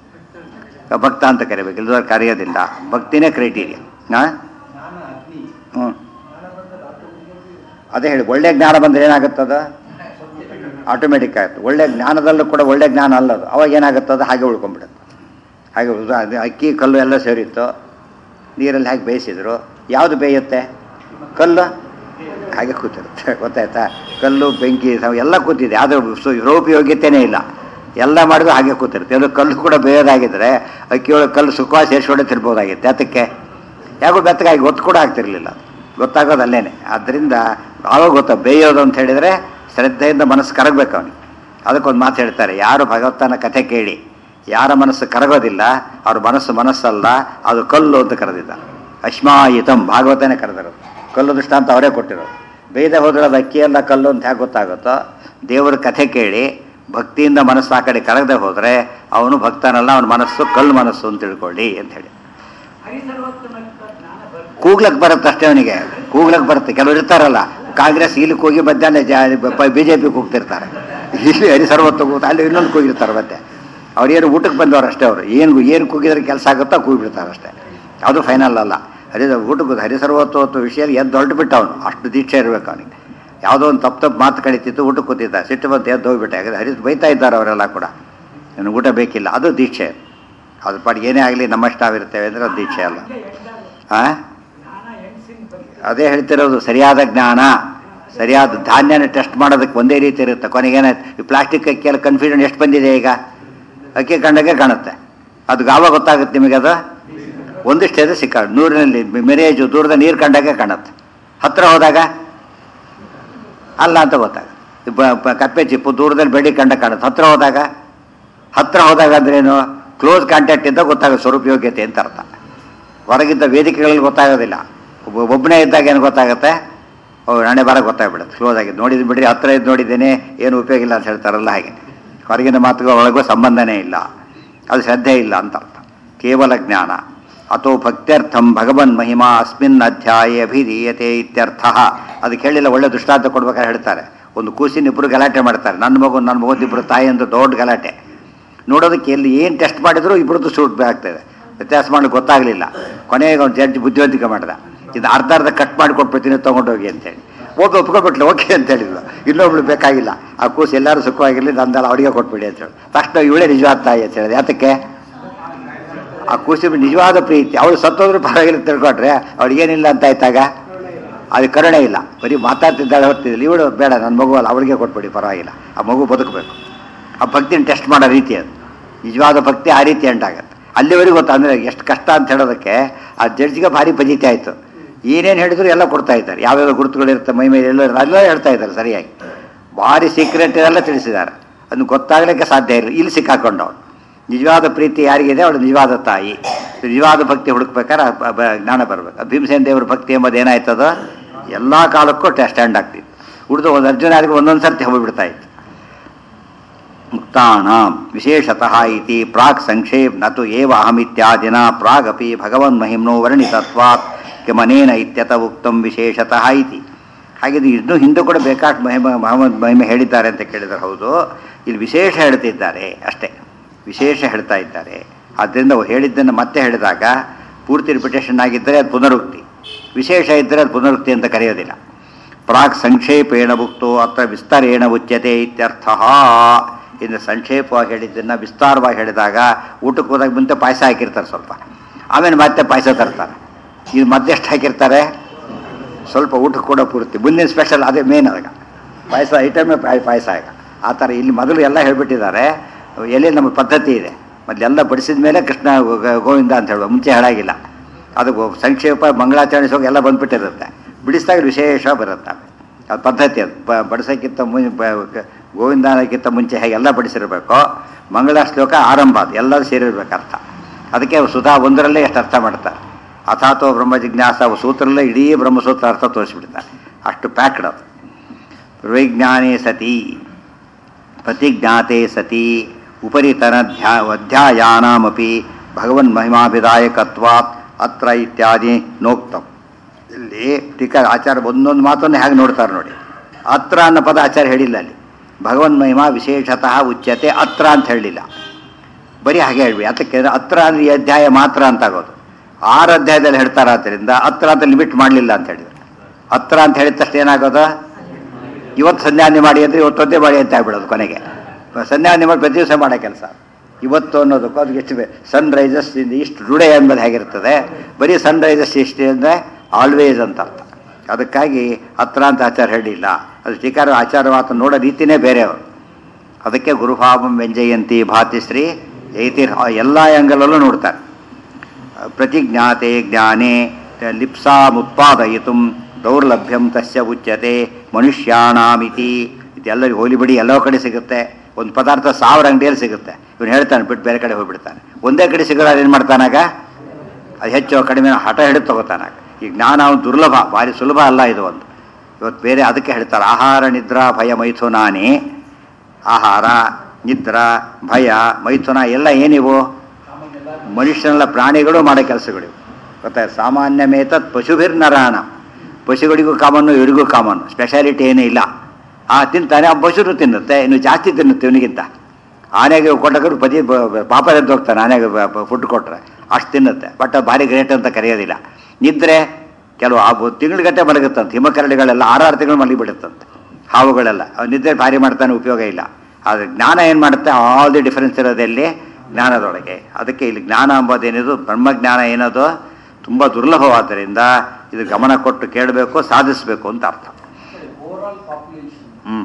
ಭಕ್ತ ಅಂತ ಕರಿಬೇಕು ಇಲ್ದವ್ರು ಕರೆಯೋದಿಲ್ಲ ಭಕ್ತಿನೇ ಕ್ರೈಟೀರಿಯಾ ಹಾಂ ಹ್ಞೂ ಅದೇ ಹೇಳಿ ಒಳ್ಳೆ ಜ್ಞಾನ ಬಂದರೆ ಏನಾಗುತ್ತದ ಆಟೋಮೆಟಿಕ್ ಆಗುತ್ತೆ ಒಳ್ಳೆ ಜ್ಞಾನದಲ್ಲೂ ಕೂಡ ಒಳ್ಳೆ ಜ್ಞಾನ ಅಲ್ಲದು ಅವಾಗ ಏನಾಗುತ್ತದ ಹಾಗೆ ಉಳ್ಕೊಂಡ್ಬಿಡುತ್ತೆ ಹಾಗೆ ಉಳ್ದು ಅದು ಅಕ್ಕಿ ಕಲ್ಲು ಎಲ್ಲ ಸೇರಿತ್ತು ನೀರಲ್ಲಿ ಹಾಕಿ ಬೇಯಿಸಿದ್ರು ಯಾವುದು ಬೇಯುತ್ತೆ ಕಲ್ಲು ಹಾಗೆ ಕೂತಿರುತ್ತೆ ಗೊತ್ತಾಯ್ತಾ ಕಲ್ಲು ಬೆಂಕಿ ಸ- ಎಲ್ಲ ಕೂತಿದೆ ಆದರೂ ಸು ಗೃಹೋಪಯೋಗ್ಯತೆಯೇ ಇಲ್ಲ ಎಲ್ಲ ಮಾಡಿದ್ರು ಹಾಗೆ ಕೂತಿರುತ್ತೆ ಅದು ಕಲ್ಲು ಕೂಡ ಬೇಯೋದಾಗಿದ್ದರೆ ಅಕ್ಕಿಯೊಳಗೆ ಕಲ್ಲು ಸುಖವಾಗಿ ಸೇರಿಸ್ಕೊಂಡೆ ತಿರ್ಬೋದಾಗಿತ್ತು ಅದಕ್ಕೆ ಯಾಕೋ ಬೆತ್ತಗಾಗಿ ಗೊತ್ತು ಕೂಡ ಆಗ್ತಿರ್ಲಿಲ್ಲ ಗೊತ್ತಾಗೋದು ಅಲ್ಲೇನೆ ಆದ್ದರಿಂದ ಆವಾಗ ಗೊತ್ತ ಬೇಯೋದು ಅಂತ ಹೇಳಿದರೆ ಶ್ರದ್ಧೆಯಿಂದ ಮನಸ್ಸು ಕರಗಬೇಕು ಅವನಿಗೆ ಅದಕ್ಕೊಂದು ಮಾತು ಹೇಳ್ತಾರೆ ಯಾರು ಭಗವಂತನ ಕಥೆ ಕೇಳಿ ಯಾರ ಮನಸ್ಸು ಕರಗೋದಿಲ್ಲ ಅವ್ರ ಮನಸ್ಸು ಮನಸ್ಸಲ್ಲ ಅದು ಕಲ್ಲು ಅಂತ ಕರೆದಿದ್ದ ಅಶ್ಮಾಯಿತಂ ಭಾಗವತನೇ ಕರೆದಿರೋದು ಕಲ್ಲು ದೃಷ್ಟಾಂತ ಅವರೇ ಕೊಟ್ಟಿರೋದು ಬೇದ ಹೋದ್ರೆ ಅದು ಅಕ್ಕಿ ಎಲ್ಲ ಕಲ್ಲು ಅಂತ ಹೇಗೆ ಗೊತ್ತಾಗುತ್ತೋ ದೇವರ ಕಥೆ ಕೇಳಿ ಭಕ್ತಿಯಿಂದ ಮನಸ್ಸು ಆ ಕಡೆ ಕರಗದೆ ಹೋದರೆ ಅವನು ಭಕ್ತನಲ್ಲ ಅವನ ಮನಸ್ಸು ಕಲ್ಲು ಮನಸ್ಸು ಅಂತ ತಿಳ್ಕೊಳ್ಳಿ ಅಂತ ಹೇಳಿ ಕೂಗ್ಲಕ್ ಬರುತ್ತೆ ಅಷ್ಟೇ ಅವನಿಗೆ ಕೂಗ್ಲಕ್ ಬರುತ್ತೆ ಕೆಲವರು ಇರ್ತಾರಲ್ಲ ಕಾಂಗ್ರೆಸ್ ಇಲ್ಲಿ ಕೂಗಿ ಮಧ್ಯಾಹ್ನ ಬಿ ಜೆ ಪಿ ಕೂಗ್ತಿರ್ತಾರೆ ಇಲ್ಲಿ ಹರಿಸರ್ವತ್ತು ಕೂಗ್ತಾ ಅಲ್ಲಿ ಇನ್ನೊಂದು ಕೂಗಿರ್ತಾರೆ ಮತ್ತೆ ಅವ್ರು ಏನು ಊಟಕ್ಕೆ ಬಂದವರು ಅಷ್ಟೇ ಅವರು ಏನು ಏನು ಕೂಗಿದ್ರೆ ಕೆಲಸ ಆಗುತ್ತೋ ಕೂಗಿಬಿಡ್ತಾರೆ ಅಷ್ಟೇ ಅದು ಫೈನಲ್ ಅಲ್ಲ ಹರಿ ಊಟಕ್ಕೆ ಹರಿಸರ್ವತ್ತು ಹೊತ್ತು ವಿಷಯ ಎದ್ದು ಹೊರಟು ಬಿಟ್ಟ ಅವನು ಅಷ್ಟು ದೀಕ್ಷೆ ಇರಬೇಕು ಅವನಿಗೆ ಯಾವುದೋ ಒಂದು ತಪ್ಪು ತಪ್ಪು ಮಾತು ಕಳೀತಿತ್ತು ಊಟಕ್ಕೆ ಕೂತಿದ್ದ ಸಿಟ್ಟು ಬಂತು ಎದ್ದು ಹೋಗ್ಬಿಟ್ಟೆ ಯಾಕಂದ್ರೆ ಹರಿಸ್ ಬೈತಾ ಇದ್ದಾರೆ ಅವರೆಲ್ಲ ಕೂಡ ನನಗೆ ಊಟ ಬೇಕಿಲ್ಲ ಅದು ದೀಕ್ಷೆ ಅದ್ರ ಪಾಡಿಗೆ ಏನೇ ಆಗಲಿ ನಮ್ಮಷ್ಟು ನಾವಿರ್ತೇವೆ ಅಂದರೆ ಅದು ದೀಕ್ಷೆ ಅಲ್ಲ ಹಾಂ ಅದೇ ಹೇಳ್ತಿರೋದು ಸರಿಯಾದ ಜ್ಞಾನ ಸರಿಯಾದ ಧಾನ್ಯನ ಟೆಸ್ಟ್ ಮಾಡೋದಕ್ಕೆ ಒಂದೇ ರೀತಿ ಇರುತ್ತೆ ಕೊನೆಗೇನಾಯ್ತು ಈ ಪ್ಲಾಸ್ಟಿಕ್ ಅಕ್ಕಿಯಲ್ಲಿ ಕನ್ಫ್ಯೂಷನ್ ಎಷ್ಟು ಬಂದಿದೆ ಈಗ ಅಕ್ಕಿ ಕಂಡಾಗೆ ಕಾಣುತ್ತೆ ಅದು ಗಾವ ಗೊತ್ತಾಗುತ್ತೆ ನಿಮಗೆ ಅದು ಒಂದಿಷ್ಟೇ ಇದೆ ಸಿಕ್ಕ ನೂರಿನಲ್ಲಿ ಮೆರೇಜು ದೂರದ ನೀರು ಕಂಡಾಗೆ ಕಾಣುತ್ತೆ ಹತ್ತಿರ ಹೋದಾಗ ಅಲ್ಲ ಅಂತ ಗೊತ್ತಾಗುತ್ತೆ ಬ- ಬ- ಕಪ್ಪೆ ಚಿಪ್ಪು ದೂರದಲ್ಲಿ ಬೆಳ್ಳಿ ಕಂಡ ಕಾಣುತ್ತೆ ಹತ್ತಿರ ಹೋದಾಗ ಹತ್ತಿರ ಹೋದಾಗ ಅಂದ್ರೇನು ಕ್ಲೋಸ್ ಕಾಂಟ್ಯಾಕ್ಟ್ ಇಂದ ಗೊತ್ತಾಗುತ್ತೆ ಸ್ವರೂಪಯೋಗ್ಯತೆ ಅಂತ ಅರ್ಥ ಹೊರಗಿದ್ದ ವೇದಿಕೆಗಳಲ್ಲಿ ಗೊತ್ತಾಗೋದಿಲ್ಲ ಒಬ್ಬ- ಒಬ್ಬನೇ ಇದ್ದಾಗ ಏನು ಗೊತ್ತಾಗುತ್ತೆ ಓ ನಾಳೆ ಬರ ಗೊತ್ತಾಗ್ಬಿಡುತ್ತೆ ಕ್ಲೋಸ್ ಆಗಿ ನೋಡಿದ್ ಬಿಡ್ರಿ ಹತ್ರ ಇದ್ದು ನೋಡಿದ್ದೇನೆ ಏನು ಉಪಯೋಗ ಇಲ್ಲ ಅಂತ ಹೇಳ್ತಾರಲ್ಲ ಹಾಗೆ ಹೊರಗಿನ ಮಾತುಗಳ ಒಳಗೂ ಸಂಬಂಧನೇ ಇಲ್ಲ ಅದು ಶ್ರದ್ಧೆ ಇಲ್ಲ ಅಂತ ಅರ್ಥ ಕೇವಲ ಜ್ಞಾನ ಅಥೋ ಭಕ್ತ್ಯರ್ಥಂ ಭಗವನ್ ಮಹಿಮಾ ಅಸ್ಮಿನ್ ಅಧ್ಯಾಯ ಅಭಿಧೀಯತೆ ಇತ್ಯರ್ಥ ಅದಕ್ಕೆ ಹೇಳಿಲ್ಲ ಒಳ್ಳೆ ದೃಷ್ಟಾಂತ ಕೊಡ್ಬೇಕಾದ್ರೆ ಹೇಳ್ತಾರೆ ಒಂದು ಕೂಸಿನ ಇಬ್ಬರು ಗಲಾಟೆ ಮಾಡ್ತಾರೆ ನನ್ನ ಮಗು ನನ್ನ ಮಗು ಇಬ್ಬರು ತಾಯಿ ಅಂತ ದೊಡ್ಡ ಗಲಾಟೆ ನೋಡೋದಕ್ಕೆ ಎಲ್ಲಿ ಏನು ಟೆಸ್ಟ್ ಮಾಡಿದ್ರು ಇಬ್ಬರದ್ದು ಸೂಟ್ ಆಗ್ತದೆ ವ್ಯತ್ಯಾಸ ಮಾಡಲಿಕ್ಕೆ ಗೊತ್ತಾಗಲಿಲ್ಲ ಕೊನೆಗೆ ಅವ್ನು ಜಡ್ಜ್ ಬುದ್ಧಿವಂತಿಕೆ ಮಾಡ್ದ ಇದು ಅರ್ಧ ಅರ್ಧ ಕಟ್ ಮಾಡಿ ಕೊಟ್ಬಿಡ್ತೀನಿ ತೊಗೊಂಡೋಗಿ ಅಂತೇಳಿ ಒಬ್ಬ ಒಪ್ಕೊಬಿಟ್ಲು ಓಕೆ ಅಂತ ಹೇಳಿದ್ಲು ಇನ್ನೊಬ್ಳು ಬೇಕಾಗಿಲ್ಲ ಆ ಕೂಸು ಎಲ್ಲರೂ ಸುಖವಾಗಿರಲಿ ನಂದಲ್ಲ ಅವಳಿಗೆ ಕೊಟ್ಬಿಡಿ ಅಂತ ಹೇಳಿ ತಕ್ಷಣ ಇವಳೇ ನಿಜವಾದ ತಾಯಿ ಅಂತ ಹೇಳಿದೆ ಯಾತಕ್ಕೆ ಆ ಕೂಸಿನ ನಿಜವಾದ ಪ್ರೀತಿ ಅವಳು ಸತ್ತೋದ್ರು ಪರವಾಗಿಲ್ಲ ತಿಳ್ಕೊಂಡ್ರೆ ಅವಳಿಗೇನಿಲ್ಲ ಅಂತ ಆಯ್ತಾಗ ಅದು ಕರುಣೆ ಇಲ್ಲ ಬರೀ ಮಾತಾಡ್ತಿದ್ದಾಳೆ ಹೊರ್ತಿದ್ದಿಲ್ಲ ಇವಳು ಬೇಡ ನನ್ನ ಮಗು ಅಲ್ಲ ಅವಳಿಗೆ ಕೊಟ್ಬಿಡಿ ಪರವಾಗಿಲ್ಲ ಆ ಮಗು ಬದುಕಬೇಕು ಆ ಭಕ್ತಿನ ಟೆಸ್ಟ್ ಮಾಡೋ ರೀತಿ ಅದು ನಿಜವಾದ ಭಕ್ತಿ ಆ ರೀತಿ ಎಂಟಾಗತ್ತೆ ಅಲ್ಲಿವರೆಗೂ ಗೊತ್ತಾ ಅಂದರೆ ಎಷ್ಟು ಕಷ್ಟ ಅಂತ ಹೇಳೋದಕ್ಕೆ ಆ ಜಡ್ಜಿಗೆ ಭಾರಿ ಪಜಿತಿ ಆಯಿತು ಏನೇನು ಹೇಳಿದ್ರು ಎಲ್ಲ ಕೊಡ್ತಾ ಇದ್ದಾರೆ ಯಾವ್ಯಾವ ಗುರುತುಗಳಿರುತ್ತೆ ಮೈ ಮೇಲೆ ಎಲ್ಲ ಇರುತ್ತೆ, ಎಲ್ಲ ಹೇಳ್ತಾ ಇದ್ದಾರೆ ಸರಿಯಾಗಿ ಭಾರಿ ಸೀಕ್ರೆಟ್ ಎಲ್ಲ ತಿಳಿಸಿದ್ದಾರೆ ಅದನ್ನು ಗೊತ್ತಾಗಲಿಕ್ಕೆ ಸಾಧ್ಯ ಇಲ್ಲ ಇಲ್ಲಿ ಸಿಕ್ಕಾಕೊಂಡು ಅವನು ನಿಜವಾದ ಪ್ರೀತಿ ಯಾರಿಗಿದೆ ಅವಳು ನಿಜವಾದ ತಾಯಿ ನಿಜವಾದ ಭಕ್ತಿ ಹುಡುಕ್ಬೇಕಾದ್ರೆ ಆ ಬ- ಬ- ಜ್ಞಾನ ಬರಬೇಕು ಭೀಮಸೇನ ದೇವರ ಭಕ್ತಿ ಎಂಬುದು ಏನಾಯ್ತದ ಎಲ್ಲ ಕಾಲಕ್ಕೂ ಸ್ಟ್ಯಾಂಡ್ ಆಗ್ತಿತ್ತು ಉಳಿದು ಒಂದು ಅರ್ಜುನರಿಗೆ ಒಂದೊಂದು ಸರ್ತಿ ಹೋಗ್ಬಿಡ್ತಾ ಇತ್ತು ಮುಕ್ತಾಣ ವಿಶೇಷತಃ ಇತಿ ಪ್ರಾಕ್ ಸಂಕ್ಷೇಪ್ ನತು ಏವ ಅಹಮಿತ್ಯಾದಿನ ಪ್ರಾಗಪಿ ಭಗವನ್ ಮಹಿಮ್ನೋ ವರ್ಣಿತತ್ವಾತ್ ಕಿಮನೇನ ಇತ್ಯತ ಉಕ್ತಂ ವಿಶೇಷತಃ ಇತಿ ಹಾಗಿದ್ದು ಇನ್ನೂ ಹಿಂದೆ ಕೂಡ ಬೇಕಾಷ್ಟು ಮಹಿಮ ಮಹಮ್ಮದ್ ಮಹಿಮೆ ಹೇಳಿದ್ದಾರೆ ಅಂತ ಕೇಳಿದ್ರೆ ಹೌದು ಇಲ್ಲಿ ವಿಶೇಷ ಹೇಳ್ತಿದ್ದಾರೆ ಅಷ್ಟೇ ವಿಶೇಷ ಹೇಳ್ತಾ ಇದ್ದಾರೆ ಆದ್ದರಿಂದ ಅವ್ರು ಹೇಳಿದ್ದನ್ನು ಮತ್ತೆ ಹೇಳಿದಾಗ ಪೂರ್ತಿ ರಿಪಿಟೇಷನ್ ಆಗಿದ್ದರೆ ಅದು ಪುನರುಕ್ತಿ ವಿಶೇಷ ಇದ್ದರೆ ಅದು ಪುನರುಕ್ತಿ ಅಂತ ಕರೆಯೋದಿಲ್ಲ ಪ್ರಾಕ್ ಸಂಕ್ಷೇಪೇಣ ಭುಕ್ತೋ ಅತ್ರ ವಿಸ್ತರೇಣ ಉಚ್ಯತೆ ಇತ್ಯರ್ಥ ಇನ್ನು ಸಂಕ್ಷೇಪವಾಗಿ ಹೇಳಿದ್ದನ್ನು ವಿಸ್ತಾರವಾಗಿ ಹೇಳಿದಾಗ ಊಟಕ್ಕೆ ಹೋದಾಗ ಮುಂದೆ ಪಾಯಸ ಹಾಕಿರ್ತಾರೆ ಸ್ವಲ್ಪ ಆಮೇಲೆ ಮತ್ತೆ ಪಾಯಸ ತರ್ತಾರೆ ಇದು ಮತ್ತೆ ಎಷ್ಟು ಹಾಕಿರ್ತಾರೆ ಸ್ವಲ್ಪ ಊಟಕ್ಕೆ ಕೂಡ ಪೂರ್ತಿ ಮುಂದಿನ ಸ್ಪೆಷಲ್ ಅದೇ ಮೇನ್ ಅದಾಗ ಪಾಯಸ ಐಟಮೇ ಪಾಯಸ ಆಗ ಆ ಥರ ಇಲ್ಲಿ ಮೊದಲು ಎಲ್ಲ ಹೇಳ್ಬಿಟ್ಟಿದ್ದಾರೆ ಎಲ್ಲಿ ನಮ್ಮ ಪದ್ಧತಿ ಇದೆ ಮೊದಲೆಲ್ಲ ಬಡಿಸಿದ ಮೇಲೆ ಕೃಷ್ಣ ಗೋ- ಗೋವಿಂದ ಅಂತ ಹೇಳುವ ಮುಂಚೆ ಹೇಳಾಗಿಲ್ಲ ಅದು ಗೋ- ಸಂಕ್ಷೇಪ ಮಂಗಳಾಚರಣೆ ಹೋಗಿ ಎಲ್ಲ ಬಂದ್ಬಿಟ್ಟಿರುತ್ತೆ ಬಿಡಿಸಿದಾಗ ವಿಶೇಷ ಬರುತ್ತೆ ಅದು ಪದ್ಧತಿ ಅದು ಬ ಬಡಿಸೋಕ್ಕಿಂತ ಮುಂ ಬ- ಕ- ಗೋವಿಂದನಕ್ಕಿಂತ ಮುಂಚೆ ಹೇಗೆ ಎಲ್ಲ ಬಡಿಸಿರ್ಬೇಕೋ ಮಂಗಳ ಶ್ಲೋಕ ಆರಂಭ ಅದು ಎಲ್ಲರೂ ಸೇರಿರ್ಬೇಕು ಅರ್ಥ ಅದಕ್ಕೆ ಅವ್ರು ಸುಧಾ ಒಂದರಲ್ಲೇ ಎಷ್ಟು ಅರ್ಥ ಮಾಡ್ತಾರೆ ಅಥಾತೋ ಬ್ರಹ್ಮ ಜಿಜ್ಞಾಸ ಅವು ಸೂತ್ರಲ್ಲೇ ಇಡೀ ಬ್ರಹ್ಮಸೂತ್ರ ಅರ್ಥ ತೋರಿಸ್ಬಿಡ್ತಾರೆ ಅಷ್ಟು ಪ್ಯಾಕ್ಡ್ ಅದು ಪ್ರವಿಜ್ಞಾನೇ ಸತಿ ಪ್ರತಿಜ್ಞಾತೆ ಸತಿ ಉಪರಿತನ ಧ್ಯಾ ಅಧ್ಯಾಯಾನಾಮಪಿ ಭಗವನ್ ಮಹಿಮಾಭಿದಾಯಕತ್ವಾತ್ ಅತ್ರ ಇತ್ಯಾದಿ ನೋಕ್ತಂ ಇಲ್ಲಿ ಟೀಕಾ ಆಚಾರ ಒಂದೊಂದು ಮಾತನ್ನು ಹೇಗೆ ನೋಡ್ತಾರೆ ನೋಡಿ ಅತ್ರ ಅನ್ನೋ ಪದ ಆಚಾರ ಹೇಳಿಲ್ಲ ಅಲ್ಲಿ ಭಗವನ್ ಮಹಿಮಾ ವಿಶೇಷತಃ ಉಚ್ಯತೆ ಅತ್ರ ಅಂತ ಹೇಳಲಿಲ್ಲ ಬರೀ ಹಾಗೆ ಹೇಳ್ವಿ ಅದಕ್ಕೆ ಅತ್ರ ಅಂದ್ರೆ ಈ ಅಧ್ಯಾಯ ಮಾತ್ರ ಅಂತ ಆಗೋದು ಆರು ಅಧ್ಯಾಯದಲ್ಲಿ ಹೇಳ್ತಾರೆ ಆದ್ದರಿಂದ ಅತ್ರ ಅಂತ ಲಿಮಿಟ್ ಮಾಡಲಿಲ್ಲ ಅಂತ ಹೇಳಿದ್ರು ಅತ್ರ ಅಂತ ಹೇಳಿದ ತಕ್ಷಣ ಏನಾಗೋದು ಇವತ್ತು ಸಂಧ್ಯಾನೆ ಮಾಡಿ ಅಂದರೆ ಇವತ್ತೊಂದೇ ಮಾಡಿ ಅಂತ ಆಗ್ಬಿಡೋದು ಕೊನೆಗೆ ಸಂಧ್ಯಾನೆ ಮಾಡಿ ಪ್ರತಿ ದಿವಸ ಮಾಡೋ ಕೆಲಸ ಇವತ್ತು ಅನ್ನೋದಕ್ಕೂ ಅದಕ್ಕೆ ಎಷ್ಟು ಸನ್ ರೈಸಸ್ ಇನ್ ಇಷ್ಟು ರುಡೆ ಎಂಬುದು ಹೇಗಿರ್ತದೆ ಬರೀ ಸನ್ ರೈಸಸ್ ಇಷ್ಟು ಅಂದರೆ ಆಲ್ವೇಸ್ ಅಂತ ಅರ್ಥ ಅದಕ್ಕಾಗಿ ಹತ್ರ ಅಂತ ಆಚಾರ ಹೇಳಿಲ್ಲ ಅದು ಶ್ರೀಕಾರ ಆಚಾರ ಮಾತು ನೋಡೋ ರೀತಿನೇ ಬೇರೆ ಅವರು ಅದಕ್ಕೆ ಗುರುಭಾವಂ ವ್ಯಂಜಯಂತಿ ಭಾತಿಶ್ರೀ ಐತಿರ್ ಎಲ್ಲ ಆ್ಯಂಗಲಲ್ಲೂ ನೋಡ್ತಾರೆ ಪ್ರತಿಜ್ಞಾತೆ ಜ್ಞಾನೇ ಲಿಪ್ಸಾಮುತ್ಪಾದಯಿತು ದೌರ್ಲಭ್ಯಂ ತಸ್ಯ ಉಚ್ಯತೆ ಮನುಷ್ಯಾಣಾಮಿತಿ ಇದೆಲ್ಲರಿಗೂ ಹೋಲಿಬಿಡಿ ಎಲ್ಲೋ ಕಡೆ ಸಿಗುತ್ತೆ ಒಂದು ಪದಾರ್ಥ ಸಾವಿರ ಅಂಗಡಿಯಲ್ಲಿ ಸಿಗುತ್ತೆ ಇವನು ಹೇಳ್ತಾನೆ ಬಿಟ್ಟು ಬೇರೆ ಕಡೆ ಹೋಗ್ಬಿಡ್ತಾನೆ ಒಂದೇ ಕಡೆ ಸಿಗೋದು ಏನು ಮಾಡ್ತಾನಾಗ ಅದು ಹೆಚ್ಚು ಕಡಿಮೆ ಹಠ ಹಿಡಿದು ತಗೋತಾನಾಗ ಈ ಜ್ಞಾನ ಅವ್ನು ದುರ್ಲಭ ಭಾರಿ ಸುಲಭ ಅಲ್ಲ ಇದು ಒಂದು ಇವತ್ತು ಬೇರೆ ಅದಕ್ಕೆ ಹೇಳ್ತಾರೆ ಆಹಾರ ನಿದ್ರಾ ಭಯ ಮೈಥುನಾನಿ ಆಹಾರ ನಿದ್ರಾ ಭಯ ಮೈಥುನ ಎಲ್ಲ ಏನಿವು ಮನುಷ್ಯನೆಲ್ಲ ಪ್ರಾಣಿಗಳು ಮಾಡೋ ಕೆಲಸಗಳು ಗೊತ್ತಾಯ್ತು ಸಾಮಾನ್ಯ ಮೇತತ್ ಪಶುಭಿರ್ ನರಾಣ ಪಶುಗಳಿಗೂ ಕಾಮನ್ನು ಇವರಿಗೂ ಕಾಮನ್ನು ಸ್ಪೆಷಾಲಿಟಿ ಏನೂ ಇಲ್ಲ ಆ ತಿಂತಾನೆ ಆ ಪಶುನು ತಿನ್ನುತ್ತೆ ಇನ್ನು ಜಾಸ್ತಿ ತಿನ್ನುತ್ತೆ ಇವನಿಗಿಂತ ಆನೆಗೆ ಕೊಟ್ಟರು ಪದಿ ಪಾಪ ಎದ್ದು ಹೋಗ್ತಾನೆ ಆನೆಗೆ ಫುಡ್ ಕೊಟ್ಟರೆ ಅಷ್ಟು ತಿನ್ನುತ್ತೆ ಬಟ್ ಅದು ಭಾರಿ ಗ್ರೇಟ್ ಅಂತ ಕರೆಯೋದಿಲ್ಲ ನಿದ್ರೆ ಕೆಲವು ಆ ತಿಂಗಳಗಟ್ಟೆ ಮಲಗುತ್ತಂತೆ ಹಿಮಕರಡಿಗಳೆಲ್ಲ ಆರಾರು ತಿಂಗಳು ಮಲಗಿಬಿಡುತ್ತಂತೆ ಹಾವುಗಳೆಲ್ಲ ಅವು ನಿದ್ರೆ ಭಾರಿ ಮಾಡ್ತಾನೆ ಉಪಯೋಗ ಇಲ್ಲ ಆದರೆ ಜ್ಞಾನ ಏನು ಮಾಡುತ್ತೆ ಆಲ್ ದಿ ಡಿಫರೆನ್ಸ್ ಇರೋದಲ್ಲಿ ಜ್ಞಾನದೊಳಗೆ ಅದಕ್ಕೆ ಇಲ್ಲಿ ಜ್ಞಾನ ಎಂಬುದೇನಿದು ಬ್ರಹ್ಮಜ್ಞಾನ ಏನದು ತುಂಬ ದುರ್ಲಭವಾದ್ದರಿಂದ ಇದು ಗಮನ ಕೊಟ್ಟು ಕೇಳಬೇಕು ಸಾಧಿಸಬೇಕು ಅಂತ ಅರ್ಥ ಓವರಾಲ್ ಪಾಪ್ಯುಲೇಷನ್ ಹ್ಞೂ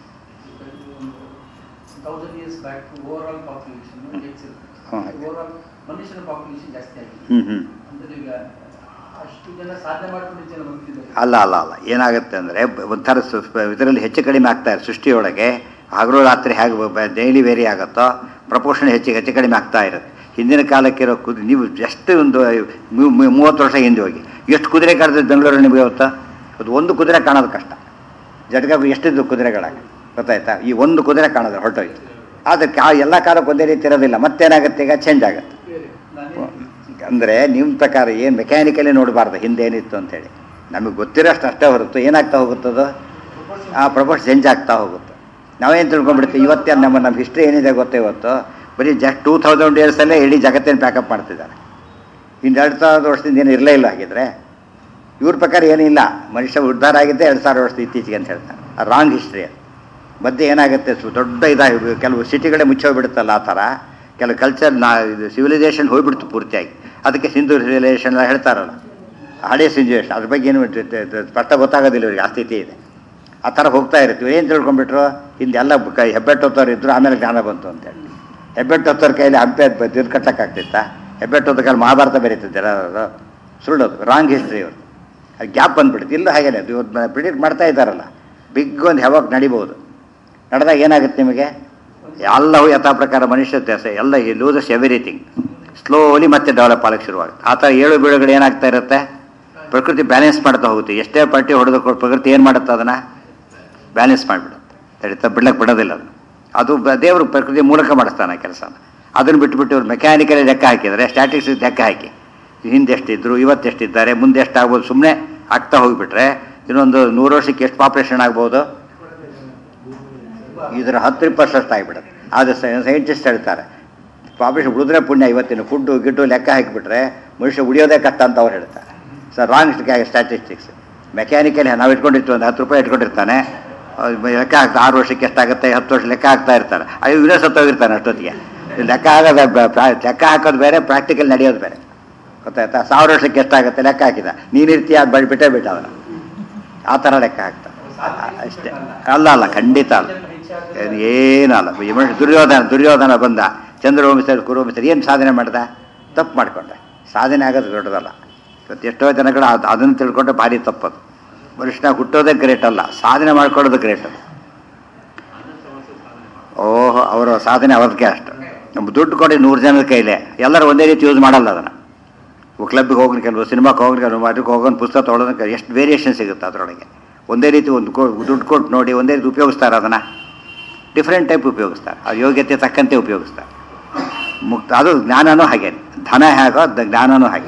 thousand years back overall population ಹಾ. ಓವರಾಲ್ ಮನುಷ್ಯನ ಪಾಪ್ಯುಲೇಷನ್ ಜಾಸ್ತಿ ಆಗಿದೆ ಹ್ಞೂ ಹ್ಞೂ ಅಂದ್ರೆ ಈಗ ಅಷ್ಟು ಜನ ಸಾಧನೆ ಮಾಡ್ಕೊಂಡು ಜನ ಬರ್ತಿದ್ದಾರೆ ಅಲ್ಲ ಅಲ್ಲ ಅಲ್ಲ ಏನಾಗುತ್ತೆ ಅಂದರೆ ಒಂಥರ ಇದರಲ್ಲಿ ಹೆಚ್ಚು ಕಡಿಮೆ ಆಗ್ತಾ ಇದೆ ಸೃಷ್ಟಿಯೊಳಗೆ ಹಗಲು ರಾತ್ರಿ ಹೇಗೆ ಡೈಲಿ ವೇರಿ ಆಗುತ್ತೋ ಪ್ರಪೋರ್ಷನ್ ಹೆಚ್ಚಿಗೆ ಹೆಚ್ಚು ಕಡಿಮೆ ಆಗ್ತಾ ಇರುತ್ತೆ ಹಿಂದಿನ ಕಾಲಕ್ಕಿರೋ ಕುದುರೆ ನೀವು ಎಷ್ಟು ಒಂದು ಮೂ- ಮೂ- ಮೂವತ್ತು ವರ್ಷ ಹಿಂದೆ ಹೋಗಿ ಎಷ್ಟು ಕುದುರೆ ಕಾಡ್ತದೆ ಬೆಂಗಳೂರು ನಿಮಗೆ ಗೊತ್ತಾ ಅದು ಒಂದು ಕುದುರೆ ಕಾಣೋದು ಕಷ್ಟ ಜಟ್ಗ ಎಷ್ಟಿದ್ದು ಕುದುರೆಗಳಾಗಿ ಗೊತ್ತಾಯ್ತಾ ಈ ಒಂದು ಕುದುರೆ ಕಾಣೋದು ಹೊರಟೋಯ್ತು ಅದಕ್ಕೆ ಆ ಎಲ್ಲ ಕಾಲಕ್ಕೆ ಒಂದೇ ರೀತಿ ಇರೋದಿಲ್ಲ ಮತ್ತೇನಾಗುತ್ತೆ ಈಗ ಚೇಂಜ್ ಆಗುತ್ತೆ ನಾನೇ ಅಂದರೆ ನಿಮ್ಮ ಪ್ರಕಾರ ಏನು ಮೆಕ್ಯಾನಿಕಲಿ ನೋಡಬಾರ್ದು ಹಿಂದೆ ಏನಿತ್ತು ಅಂತೇಳಿ ನಮಗೆ ಗೊತ್ತಿರೋಷ್ಟು ಅಷ್ಟೇ ಹೊರತು ಏನಾಗ್ತಾ ಹೋಗುತ್ತದು ಆ ಪ್ರಪೋಸ್ ಚೇಂಜ್ ಆಗ್ತಾ ಹೋಗುತ್ತೆ ನಾವೇನು ತಿಳ್ಕೊಂಡ್ಬಿಡ್ತೀವಿ ಇವತ್ತೇ ನಮ್ಮ ನಮ್ಮ ಹಿಸ್ಟ್ರಿ ಏನಿದೆ ಗೊತ್ತೇ ಇವತ್ತು ಬರೀ ಜಸ್ಟ್ ಟೂ ತೌಸಂಡ್ ಇಯರ್ಸಲ್ಲೇ ಇಡೀ ಜಗತ್ತೇನು ಪ್ಯಾಕಪ್ ಮಾಡ್ತಿದ್ದಾರೆ ಇನ್ನು ಎರಡು ಸಾವಿರದ ವರ್ಷದಿಂದ ಏನು ಇರಲೇ ಇಲ್ಲ ಹಾಗಿದ್ರೆ ಇವ್ರ ಪ್ರಕಾರ ಏನಿಲ್ಲ ಮನುಷ್ಯ ಉದ್ಧಾರ ಆಗಿದ್ದೆ ಎರಡು ಸಾವಿರ ವರ್ಷದ ಇತ್ತೀಚೆಗೆ ಅಂತ ಹೇಳ್ತಾರೆ ರಾಂಗ್ ಹಿಸ್ಟ್ರಿ ಅದು ಮಧ್ಯೆ ಏನಾಗುತ್ತೆ ಸು- ದೊಡ್ಡ ಇದಾಗಿ ಕೆಲವು ಸಿಟಿಗಳೇ ಮುಚ್ಚೋಗ್ಬಿಡುತ್ತಲ್ಲ ಆ ಥರ ಕೆಲವು ಕಲ್ಚರ್ ನಾ ಇದು ಸಿವಿಲೈಸೇಷನ್ ಹೋಗ್ಬಿಡ್ತು ಪೂರ್ತಿಯಾಗಿ ಅದಕ್ಕೆ ಸಿಂಧು ಸಿವಿಲೈಸೇಷನ್ ಎಲ್ಲ ಹೇಳ್ತಾರಲ್ಲ ಹಳೆ ಸಿಚುವೇಶನ್ ಅದ್ರ ಬಗ್ಗೆ ಏನು ಟ- ಟ- ಟ- ಸ್ಪಷ್ಟ ಗೊತ್ತಾಗೋದಿಲ್ಲ ಇವ್ರಿಗೆ ಆ ಸ್ಥಿತಿ ಇದೆ ಆ ಥರ ಹೋಗ್ತಾ ಇರ್ತೀವಿ ಏನು ತಿಳ್ಕೊಂಡ್ಬಿಟ್ರು ಹಿಂದೆಲ್ಲ ಕೈ ಹೆಬ್ಬೆಟ್ಟೊತ್ತವ್ರು ಇದ್ರು ಆಮೇಲೆ ಜ್ಞಾನ ಬಂತು ಅಂತೇಳಿ ಹೆಬ್ಬೆಟ್ಟೊತ್ತವ್ರ ಕೈಲಿ ಹಂಪೆ ಇದು ಕಟ್ಟಕ್ಕಾಗ್ತಿತ್ತಾ ಹೆಬ್ಬೆಟ್ಟೊತ್ತ ಕೈಲಿ ಮಹಾಭಾರತ ಬರೀತಿದ್ದಾರೆ ಅವರು ಸುಳ್ಳೋದು ರಾಂಗ್ ಹಿಸ್ಟ್ರಿ ಇವರು ಅದು ಗ್ಯಾಪ್ ಬಂದ್ಬಿಡುತ್ತೆ ಇಲ್ಲ ಹಾಗೇನೆ ಅದು ಇವತ್ತು ಪ್ರಿಡಿಕ್ಟ್ ಮಾಡ್ತಾ ಇದ್ದಾರಲ್ಲ ಬಿಗ್ ಒಂದು ಯಾವಾಗ ನಡಿಬೋದು ನಡೆದಾಗ ಏನಾಗುತ್ತೆ ನಿಮಗೆ ಎಲ್ಲವೂ ಯಥಾ ಪ್ರಕಾರ ಮನುಷ್ಯ ತ್ಯಾಸ ಎಲ್ಲ ಈ ಲೂಸಸ್ ಎವ್ರಿಥಿಂಗ್ ಸ್ಲೋಲಿ ಮತ್ತೆ ಡೆವಲಪ್ ಆಗಕ್ಕೆ ಶುರುವಾಗುತ್ತೆ ಆ ಥರ ಏಳು ಬೀಳುಗಳು ಏನಾಗ್ತಾ ಇರುತ್ತೆ ಪ್ರಕೃತಿ ಬ್ಯಾಲೆನ್ಸ್ ಮಾಡ್ತಾ ಹೋಗುತ್ತೆ ಎಷ್ಟೇ ಪಟ್ಟಿ ಹೊಡೆದು ಕೊಟ್ಟು ಪ್ರಕೃತಿ ಏನು ಮಾಡುತ್ತೆ ಅದನ್ನು ಬ್ಯಾಲೆನ್ಸ್ ಮಾಡಿಬಿಡುತ್ತೆ ತಡಿತಾ ಬಿಡ್ಲಕ್ಕೆ ಬಿಡೋದಿಲ್ಲ ಅದು ಅದು ಬ- ದೇವರು ಪ್ರಕೃತಿ ಮೂಲಕ ಮಾಡಿಸ್ತಾನೆ ಕೆಲಸನ ಅದನ್ನು ಬಿಟ್ಬಿಟ್ಟು ಇವ್ರು ಮೆಕ್ಯಾನಿಕಲಿ ಲೆಕ್ಕ ಹಾಕಿದರೆ ಸ್ಟ್ಯಾಟಿಕ್ಸ್ ಲೆಕ್ಕ ಹಾಕಿ ಹಿಂದೆ ಎಷ್ಟಿದ್ರು ಇವತ್ತು ಎಷ್ಟಿದ್ದಾರೆ ಮುಂದೆ ಎಷ್ಟಾಗ್ಬೋದು ಸುಮ್ಮನೆ ಆಗ್ತಾ ಹೋಗಿಬಿಟ್ರೆ ಇನ್ನೊಂದು ನೂರು ವರ್ಷಕ್ಕೆ ಎಷ್ಟು ಪಾಪ್ಯುಲೇಷನ್ ಆಗ್ಬೋದು ಇದರ ಹತ್ತು ಇಪ್ಪತ್ತಷ್ಟು ಆಗಿಬಿಡುತ್ತೆ ಆದರೆ ಸೈಂಟಿಸ್ಟ್ ಹೇಳ್ತಾರೆ ಪಾಪ್ಯುಲೇಷನ್ ಉಳಿದ್ರೆ ಪುಣ್ಯ ಇವತ್ತಿನ ಫುಡ್ಡು ಗಿಡ್ಡು ಲೆಕ್ಕ ಹಾಕಿಬಿಟ್ರೆ ಮನುಷ್ಯ ಉಳಿಯೋದೇ ಕಷ್ಟ ಅಂತ ಅವ್ರು ಹೇಳ್ತಾರೆ ಸರ್ ರಾಂಗ್ ಸ್ಟ್ಯಾಟಿಸ್ಟಿಕ್ಸ್ ಮೆಕ್ಯಾನಿಕಲ್ ನಾವು ಇಟ್ಕೊಂಡಿರ್ತೀವಿ ಒಂದು ಹತ್ತು ರೂಪಾಯಿ ಇಟ್ಕೊಂಡಿರ್ತಾನೆ ಅವ್ರು ಲೆಕ್ಕ ಹಾಕ್ತಾ ಆರು ವರ್ಷಕ್ಕೆ ಎಷ್ಟಾಗುತ್ತೆ ಹತ್ತು ವರ್ಷ ಲೆಕ್ಕ ಹಾಕ್ತಾ ಇರ್ತಾರೆ ಅಯ್ಯೋ ಇವನೇ ಸತ್ತೋಗಿರ್ತಾನೆ ಅಷ್ಟೊತ್ತಿಗೆ ಲೆಕ್ಕ ಆಗೋದು ಬ- ಪ್ರಾ- ಲೆಕ್ಕ ಹಾಕೋದು ಬೇರೆ ಪ್ರಾಕ್ಟಿಕಲ್ ನಡೆಯೋದು ಬೇರೆ ಗೊತ್ತಾಯ್ತಾ ಸಾವಿರ ವರ್ಷಕ್ಕೆ ಎಷ್ಟಾಗುತ್ತೆ ಲೆಕ್ಕ ಹಾಕಿದ ನೀನಿರ್ತೀಯ ಅದು ಬಳಿ ಬಿಟ್ಟೇ ಬಿಟ್ಟ ಅವನು ಆ ಥರ ಲೆಕ್ಕ ಹಾಕ್ತಾನೆ ಅಷ್ಟೇ ಅಲ್ಲ ಅಲ್ಲ ಖಂಡಿತ ಅಲ್ಲ ಏನ್- ಏನಲ್ಲ ಈ ಮನುಷ್ಯ ದುರ್ಯೋಧನ ದುರ್ಯೋಧನ ಬಂದ ಚಂದ್ರವಂಶರು ಕುರುವಂಶರು ಏನು ಸಾಧನೆ ಮಾಡ್ದ ತಪ್ಪು ಮಾಡ್ಕೊಂಡೆ ಸಾಧನೆ ಆಗೋದು ದೊಡ್ಡದಲ್ಲ ಇವತ್ತು ಎಷ್ಟೋ ಜನಗಳು ಅದು ಅದನ್ನು ತಿಳ್ಕೊಂಡ್ರೆ ಭಾರಿ ತಪ್ಪದು ಮನುಷ್ಯನ ಹುಟ್ಟೋದೇ ಗ್ರೇಟ್ ಅಲ್ಲ ಸಾಧನೆ ಮಾಡ್ಕೊಳ್ಳೋದು ಗ್ರೇಟ್ ಅದು ಓಹೋ ಅವರ ಸಾಧನೆ ಅವ್ರಿಗೆ ಅಷ್ಟು ನಮ್ಮ ದುಡ್ಡು ಕೊಡಿ ನೂರು ಜನದ ಕೈಲೇ ಎಲ್ಲರೂ ಒಂದೇ ರೀತಿ ಯೂಸ್ ಮಾಡಲ್ಲ ಅದನ್ನು ಕ್ಲಬ್ಗೆ ಹೋಗೋಣ ಕೆಲವು ಸಿನಿಮಾಕ್ಕೆ ಹೋಗೋಣ ಕೆಲವು ಅದಕ್ಕೆ ಹೋಗೋಣ ಪುಸ್ತಕ ತೊಗೊಳೋದಕ್ಕೆ ಎಷ್ಟು ವೇರಿಯೇಷನ್ ಸಿಗುತ್ತೆ ಅದರೊಳಗೆ ಒಂದೇ ರೀತಿ ಒಂದು ಕೊ ದುಡ್ಡು ಕೊಟ್ಟು ನೋಡಿ ಒಂದೇ ರೀತಿ ಉಪಯೋಗಿಸ್ತಾರೆ ಅದನ್ನು ಡಿಫ್ರೆಂಟ್ ಟೈಪ್ ಉಪಯೋಗಿಸ್ತಾರೆ ಅದು ಯೋಗ್ಯತೆ ತಕ್ಕಂತೆ ಉಪಯೋಗಿಸ್ತಾರೆ ಮುಕ್ತ ಅದು ಜ್ಞಾನನೂ ಹಾಗೆ ಧನ ಹೇಗೋ ದ ಜ್ಞಾನನೂ ಹಾಗೆ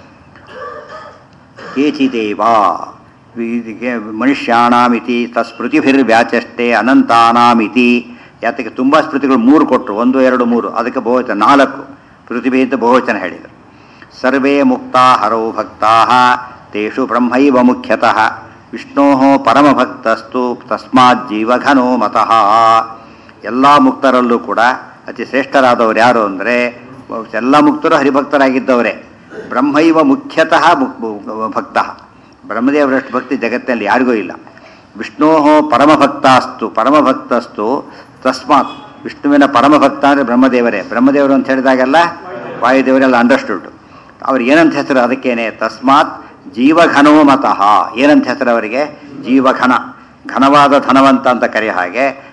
ಕೇಚಿದೇವ ಇದಕ್ಕೆ ಮನುಷ್ಯಾಣಾಮಿತಿ ತಸ್ಮೃತಿಭಿರ್ವ್ಯಾಚಷ್ಟೇ ಅನಂತಾನಾಮಿತಿ ಯಾತಕ್ಕೆ ತುಂಬ ಸ್ಮೃತಿಗಳು ಮೂರು ಕೊಟ್ಟರು ಒಂದು ಎರಡು ಮೂರು ಅದಕ್ಕೆ ಬಹುವಚನ ನಾಲ್ಕು ಪೃಥಿವಿ ಅಂತ ಬಹುವಚನ ಹೇಳಿದರು ಸರ್ವೇ ಮುಕ್ತಾ ಹರೌ ಭಕ್ತಾ ತೇಷು ಬ್ರಹ್ಮೈವ ಮುಖ್ಯತಃ ವಿಷ್ಣೋ ಪರಮಭಕ್ತಸ್ತು ತಸ್ಮಾತ್ ಜೀವಘನೋ ಮತಃ ಎಲ್ಲ ಮುಕ್ತರಲ್ಲೂ ಕೂಡ ಅತಿ ಶ್ರೇಷ್ಠರಾದವರು ಯಾರು ಅಂದರೆ ಎಲ್ಲ ಮುಕ್ತರು ಹರಿಭಕ್ತರಾಗಿದ್ದವರೇ ಬ್ರಹ್ಮೈವ ಮುಖ್ಯತಃ ಮುಕ್ ಭಕ್ತ ಬ್ರಹ್ಮದೇವರಷ್ಟು ಭಕ್ತಿ ಜಗತ್ತಿನಲ್ಲಿ ಯಾರಿಗೂ ಇಲ್ಲ ವಿಷ್ಣೋ ಪರಮಭಕ್ತಾಸ್ತು ಪರಮಭಕ್ತಸ್ತು ತಸ್ಮಾತ್ ವಿಷ್ಣುವಿನ ಪರಮಭಕ್ತ ಅಂದರೆ ಬ್ರಹ್ಮದೇವರೇ ಬ್ರಹ್ಮದೇವರು ಅಂತ ಹೇಳಿದಾಗೆಲ್ಲ ವಾಯುದೇವರೆಲ್ಲ ಅಂಡರ್ಸ್ಟುಡ್ ಅವ್ರಿಗೆ ಏನಂತ ಹೆಸರು ಅದಕ್ಕೇನೆ ತಸ್ಮಾತ್ ಜೀವಘನೋ ಮತಃ ಏನಂತ ಹೆಸರು ಅವರಿಗೆ ಜೀವಘನ ಘನವಾದ ಧನವಂತ ಅಂತ ಕರೆಯೋ ಹಾಗೆ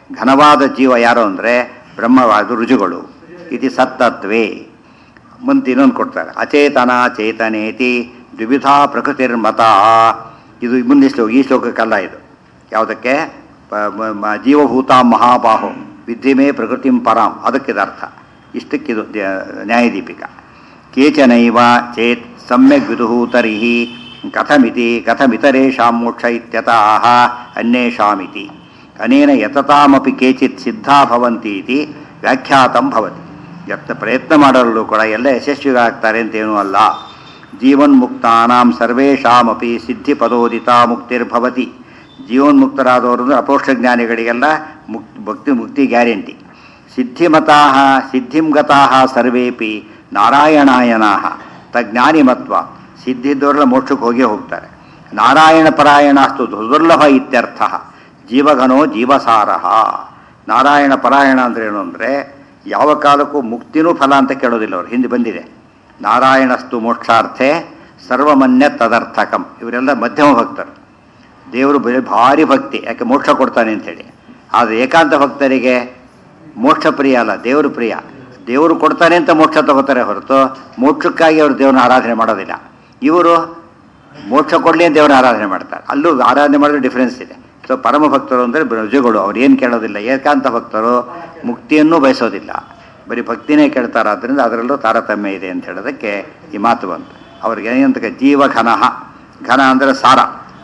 ಘನವಾದ ಜೀವ ಯಾರು ಅಂದರೆ ಬ್ರಹ್ಮವಾದ ರುಜುಗಳು ಇದು ಸತ್ತತ್ವೇ ಮುಂದೆ ಇನ್ನೊಂದು ಕೊಡ್ತಾರೆ ಅಚೇತನ ಚೇತನೇತಿ ದ್ವಿವಿಧ ಪ್ರಕೃತಿರ್ಮತ ಇದು ಮುಂದೆ ಶ್ಲೋಕ ಈ ಶ್ಲೋಕಕ್ಕಲ್ಲ ಇದು ಯಾವುದಕ್ಕೆ ಪ- ಮ- ಮ- ಜೀವಭೂತ ಮಹಾಬಾಹು ವಿದ್ಯಮೇ ಪ್ರಕೃತಿಂ ಪರಾಂ ಅದಕ್ಕಿದ ಅರ್ಥ ಇಷ್ಟಕ್ಕಿದು ದ್ಯ- ನ್ಯಾಯದೀಪಿಕ ಕೇಚನೈವ ಚೇತ್ ಸಮ್ಯಕ್ ವಿದುಃ ತರ್ಹಿ ಕಥಮಿತಿ ಕಥಮಿತರೇಷಾಂ ಮೋಕ್ಷ ಇತ್ಯತಃ ಅನ್ಯೇಷಾಮಿತಿ ಅನೇನ ಯತತಾಮಪಿ ಕೇಚಿತ್ ಸಿದ್ಧಾ ಭವಂತಿ ಇತಿ ವ್ಯಾಖ್ಯಾತಂ ಭವತಿ ಯತ್ನ ಪ್ರಯತ್ನ ಮಾಡಲು ಕೂಡ ಎಲ್ಲ ಯಶಸ್ವಿಗಾಗ್ತಾರೆ ಅಂತೇನೂ ಅಲ್ಲ ಜೀವನ್ಮುಕ್ತಾನಾಂ ಸರ್ವೇಷಾಮಪಿ ಸಿದ್ಧಿ ಪದೋದಿತ ಮುಕ್ತಿರ್ಭವತಿ ಜೀವನ್ಮುಕ್ತರಾದವರು ಅಂದರೆ ಅಪೋಕ್ಷ ಜ್ಞಾನಿಗಳಿಗೆಲ್ಲ ಮುಕ್ ಭಕ್ತಿ ಮುಕ್ತಿ ಗ್ಯಾರಂಟಿ ಸಿದ್ಧಿಮತಾ ಸಿದ್ಧಿಂ ಗತಾ ಸರ್ವೇಪಿ ನಾರಾಯಣಾಯನಾ ತಜ್ಞಾನಿಮತ್ವ ಸಿದ್ಧಿದ್ದವರೆಲ್ಲ ಮೋಕ್ಷಕ್ಕೆ ಹೋಗೇ ಹೋಗ್ತಾರೆ ನಾರಾಯಣ ಪರಾಯಣಾಸ್ತು ದುರ್ಲಭ ಇತ್ಯರ್ಥ ಜೀವಘನೋ ಜೀವಸಾರ ನಾರಾಯಣ ಪರಾಯಣ ಅಂದ್ರೆ ಏನು ಅಂದರೆ ಯಾವ ಕಾಲಕ್ಕೂ ಮುಕ್ತಿನೂ ಫಲ ಅಂತ ಕೇಳೋದಿಲ್ಲ ಅವ್ರು ಹಿಂದೆ ಬಂದಿದೆ ನಾರಾಯಣಸ್ತು ಮೋಕ್ಷಾರ್ಥೆ ಸರ್ವಮನ್ಯ ತದರ್ಥಕಂ ಇವರೆಲ್ಲ ಮಧ್ಯಮ ಭಕ್ತರು ದೇವರು ಬರೀ ಭಾರಿ ಭಕ್ತಿ ಯಾಕೆ ಮೋಕ್ಷ ಕೊಡ್ತಾನೆ ಅಂತೇಳಿ ಆದರೆ ಏಕಾಂತ ಭಕ್ತರಿಗೆ ಮೋಕ್ಷ ಪ್ರಿಯ ಅಲ್ಲ ದೇವರು ಪ್ರಿಯ ದೇವರು ಕೊಡ್ತಾನೆ ಅಂತ ಮೋಕ್ಷ ತಗೋತಾರೆ ಹೊರತು ಮೋಕ್ಷಕ್ಕಾಗಿ ಅವರು ದೇವ್ರನ್ನ ಆರಾಧನೆ ಮಾಡೋದಿಲ್ಲ ಇವರು ಮೋಕ್ಷ ಕೊಡಲಿ ಅಂತ ದೇವ್ರನ್ನ ಆರಾಧನೆ ಮಾಡ್ತಾರೆ ಅಲ್ಲೂ ಆರಾಧನೆ ಮಾಡಿದ್ರೆ ಡಿಫ್ರೆನ್ಸ್ ಇದೆ ಸೊ ಪರಮ ಭಕ್ತರು ಅಂದರೆ ರುಜುಗಳು ಅವ್ರು ಏನು ಕೇಳೋದಿಲ್ಲ ಏಕಾಂತ ಭಕ್ತರು ಮುಕ್ತಿಯನ್ನೂ ಬಯಸೋದಿಲ್ಲ ಬರೀ ಭಕ್ತಿನೇ ಕೇಳ್ತಾರೆ ಆದ್ದರಿಂದ ಅದರಲ್ಲೂ ತಾರತಮ್ಯ ಇದೆ ಅಂತ ಹೇಳೋದಕ್ಕೆ ಈ ಮಾತು ಬಂತು ಅವ್ರಿಗೆ ಏನಂತ ಜೀವ ಘನ ಘನ ಅಂದರೆ ಸಾರ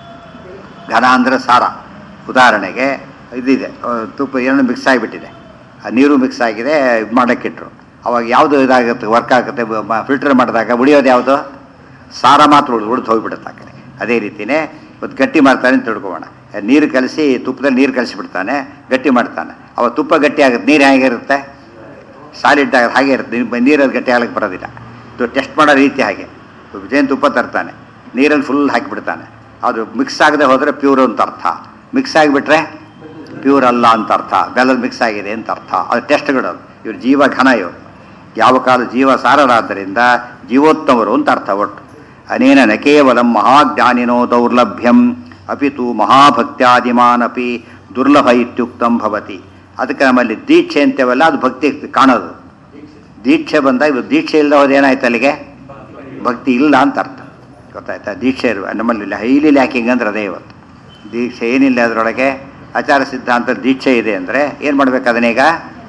ಘನ ಅಂದರೆ ಸಾರ ಉದಾಹರಣೆಗೆ ಇದಿದೆ ಆ, ತುಪ್ಪ ಏನೋ ಮಿಕ್ಸ್ ಆಗಿಬಿಟ್ಟಿದೆ ಆ ನೀರು ಮಿಕ್ಸ್ ಆಗಿದೆ ಇದು ಮಾಡೋಕ್ಕಿಟ್ರು ಅವಾಗ ಯಾವುದು ಇದಾಗುತ್ತೆ ವರ್ಕ್ ಆಗುತ್ತೆ ಫಿಲ್ಟರ್ ಮಾಡಿದಾಗ ಉಳಿಯೋದು ಯಾವುದು ಸಾರ ಮಾತ್ರ ಉಳಿದು ಉಳಿದು ಹೋಗ್ಬಿಡುತ್ತೆ ಆ ಕಡೆ ಅದೇ ರೀತಿಯೇ ಇವತ್ತು ಗಟ್ಟಿ ಮಾಡ್ತಾನೆ ಅಂತ ತಿಳ್ಕೊಬೋಣ ನೀರು ಕಲಸಿ ತುಪ್ಪದಲ್ಲಿ ನೀರು ಕಲಿಸಿಬಿಡ್ತಾನೆ ಗಟ್ಟಿ ಮಾಡ್ತಾನೆ ಅವಾಗ ತುಪ್ಪ ಗಟ್ಟಿ ಆಗುತ್ತೆ ನೀರು ಹೇಗಿರುತ್ತೆ ಸಾಲಿಡ್ ಆಗುತ್ತೆ ಹಾಗೆ ಇರುತ್ತೆ ನೀರು ನೀರಲ್ಲಿ ಗಟ್ಟಿ ಆಗಲಿಕ್ಕೆ ಬರೋದಿಲ್ಲ ಇದು ಟೆಸ್ಟ್ ಮಾಡೋ ರೀತಿ ಹಾಗೆ ಜೇನು ತುಪ್ಪ ತರ್ತಾನೆ ನೀರಲ್ಲಿ ಫುಲ್ ಹಾಕಿಬಿಡ್ತಾನೆ ಅದು ಮಿಕ್ಸ್ ಆಗದೆ ಹೋದರೆ ಪ್ಯೂರ್ ಅಂತ ಅರ್ಥ ಮಿಕ್ಸ್ ಆಗಿಬಿಟ್ರೆ ಪ್ಯೂರ್ ಅಲ್ಲ ಅಂತ ಅರ್ಥ ಬೆಲ್ಲದ ಮಿಕ್ಸ್ ಆಗಿದೆ ಅಂತ ಅರ್ಥ ಅದು ಟೆಸ್ಟ್ಗಳು ಇವ್ರು ಜೀವ ಘನ ಇವರು ಯಾವ ಕಾಲ ಜೀವ ಸಾರರಾದ್ದರಿಂದ ಜೀವೋತ್ತಮರು ಅಂತ ಅರ್ಥ ಒಟ್ಟು ಅನೇನ ನ ಕೇವಲ ಮಹಾಜ್ಞಾನಿನೋ ದೌರ್ಲಭ್ಯಂ ಅಪಿತು ಮಹಾಭಕ್ತ್ಯಾದಿಮಾನಪಿ ದುರ್ಲಭ ಇತ್ಯುಕ್ತಂ ಭವತಿ ಅದಕ್ಕೆ ನಮ್ಮಲ್ಲಿ ದೀಕ್ಷೆ ಅಂತೇವಲ್ಲ ಅದು ಭಕ್ತಿ ಕಾಣೋದು ದೀಕ್ಷೆ ಬಂದಾಗ ಇದು ದೀಕ್ಷೆ ಇಲ್ಲದ ಹೋದ ಏನಾಯ್ತು ಅಲ್ಲಿಗೆ ಭಕ್ತಿ ಇಲ್ಲ ಅಂತ ಅರ್ಥ ಗೊತ್ತಾಯ್ತಾ ದೀಕ್ಷೆ ಇರುವ ನಮ್ಮಲ್ಲಿ ಹೈಲಿ ಲ್ಯಾಕಿಂಗ್ ಅಂದ್ರೆ ಅದೇ ಇವತ್ತು ದೀಕ್ಷೆ ಏನಿಲ್ಲ ಅದರೊಳಗೆ ಆಚಾರ ಸಿದ್ಧಾಂತ ದೀಕ್ಷೆ ಇದೆ ಅಂದರೆ ಏನು ಮಾಡ್ಬೇಕು ಅದನ್ನೀಗ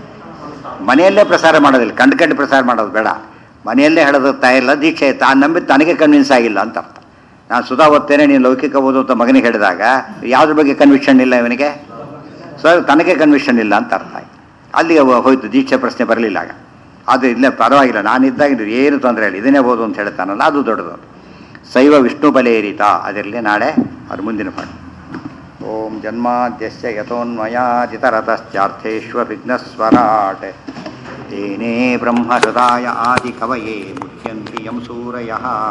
ಮನೆಯಲ್ಲೇ ಪ್ರಸಾರ ಮಾಡೋದಿಲ್ಲ ಕಂಡು ಕಂಡು ಪ್ರಸಾರ ಮಾಡೋದು ಬೇಡ ಮನೆಯಲ್ಲೇ ಹೇಳೋದುತ್ತಾ ಇಲ್ಲ ದೀಕ್ಷೆ ತಾನು ನಂಬಿ ತನಗೆ ಕನ್ವಿನ್ಸ್ ಆಗಿಲ್ಲ ಅಂತ ಅರ್ಥ ನಾನು ಸುಧಾ ಓದ್ತೇನೆ ನೀನು ಲೌಕಿಕ ಓದು ಅಂತ ಮಗನಿಗೆ ಹೇಳಿದಾಗ ಯಾವುದ್ರ ಬಗ್ಗೆ ಕನ್ವಿಕ್ಷನ್ ಇಲ್ಲ ಇವನಿಗೆ ಸೊ ತನಗೆ ಕನ್ವಿಷನ್ ಇಲ್ಲ ಅಂತ ಅರ್ಥ ಆಯ್ತು ಅಲ್ಲಿಗೆ ಹೋ- ಹೋಯ್ತು ದೀಕ್ಷೆ ಪ್ರಶ್ನೆ ಬರಲಿಲ್ಲ ಆಗ ಅದು ಇಲ್ಲೇ ಪರವಾಗಿಲ್ಲ ನಾನಿದ್ದಾಗ ಇದು ಏನು ತೊಂದರೆ ಇಲ್ಲ ಇದನ್ನೇ ಓದು ಅಂತ ಹೇಳ್ತಾನಲ್ಲ ಅದು ದೊಡ್ಡದು ಶೈವ ವಿಷ್ಣು ಬಲೇರಿತ ಅದರಲ್ಲಿ ನಾಳೆ ಅದು ಮುಂದಿನ ಪಾಠ ಓಂ ಜನ್ಮಾದ್ಯಸ್ಯ ಯಥೋನ್ಮಯಾದಿತರತಶ್ಚಾರ್ಥೇಷ್ವವಿಘ್ನಸ್ವರಾಟ್ ತೇನೇ ಬ್ರಹ್ಮಹೃದಾಯ ಆದಿಕವಯೇ ಮುಚ್ಯಂತಿ ಯಂ ಸೂರಯಃ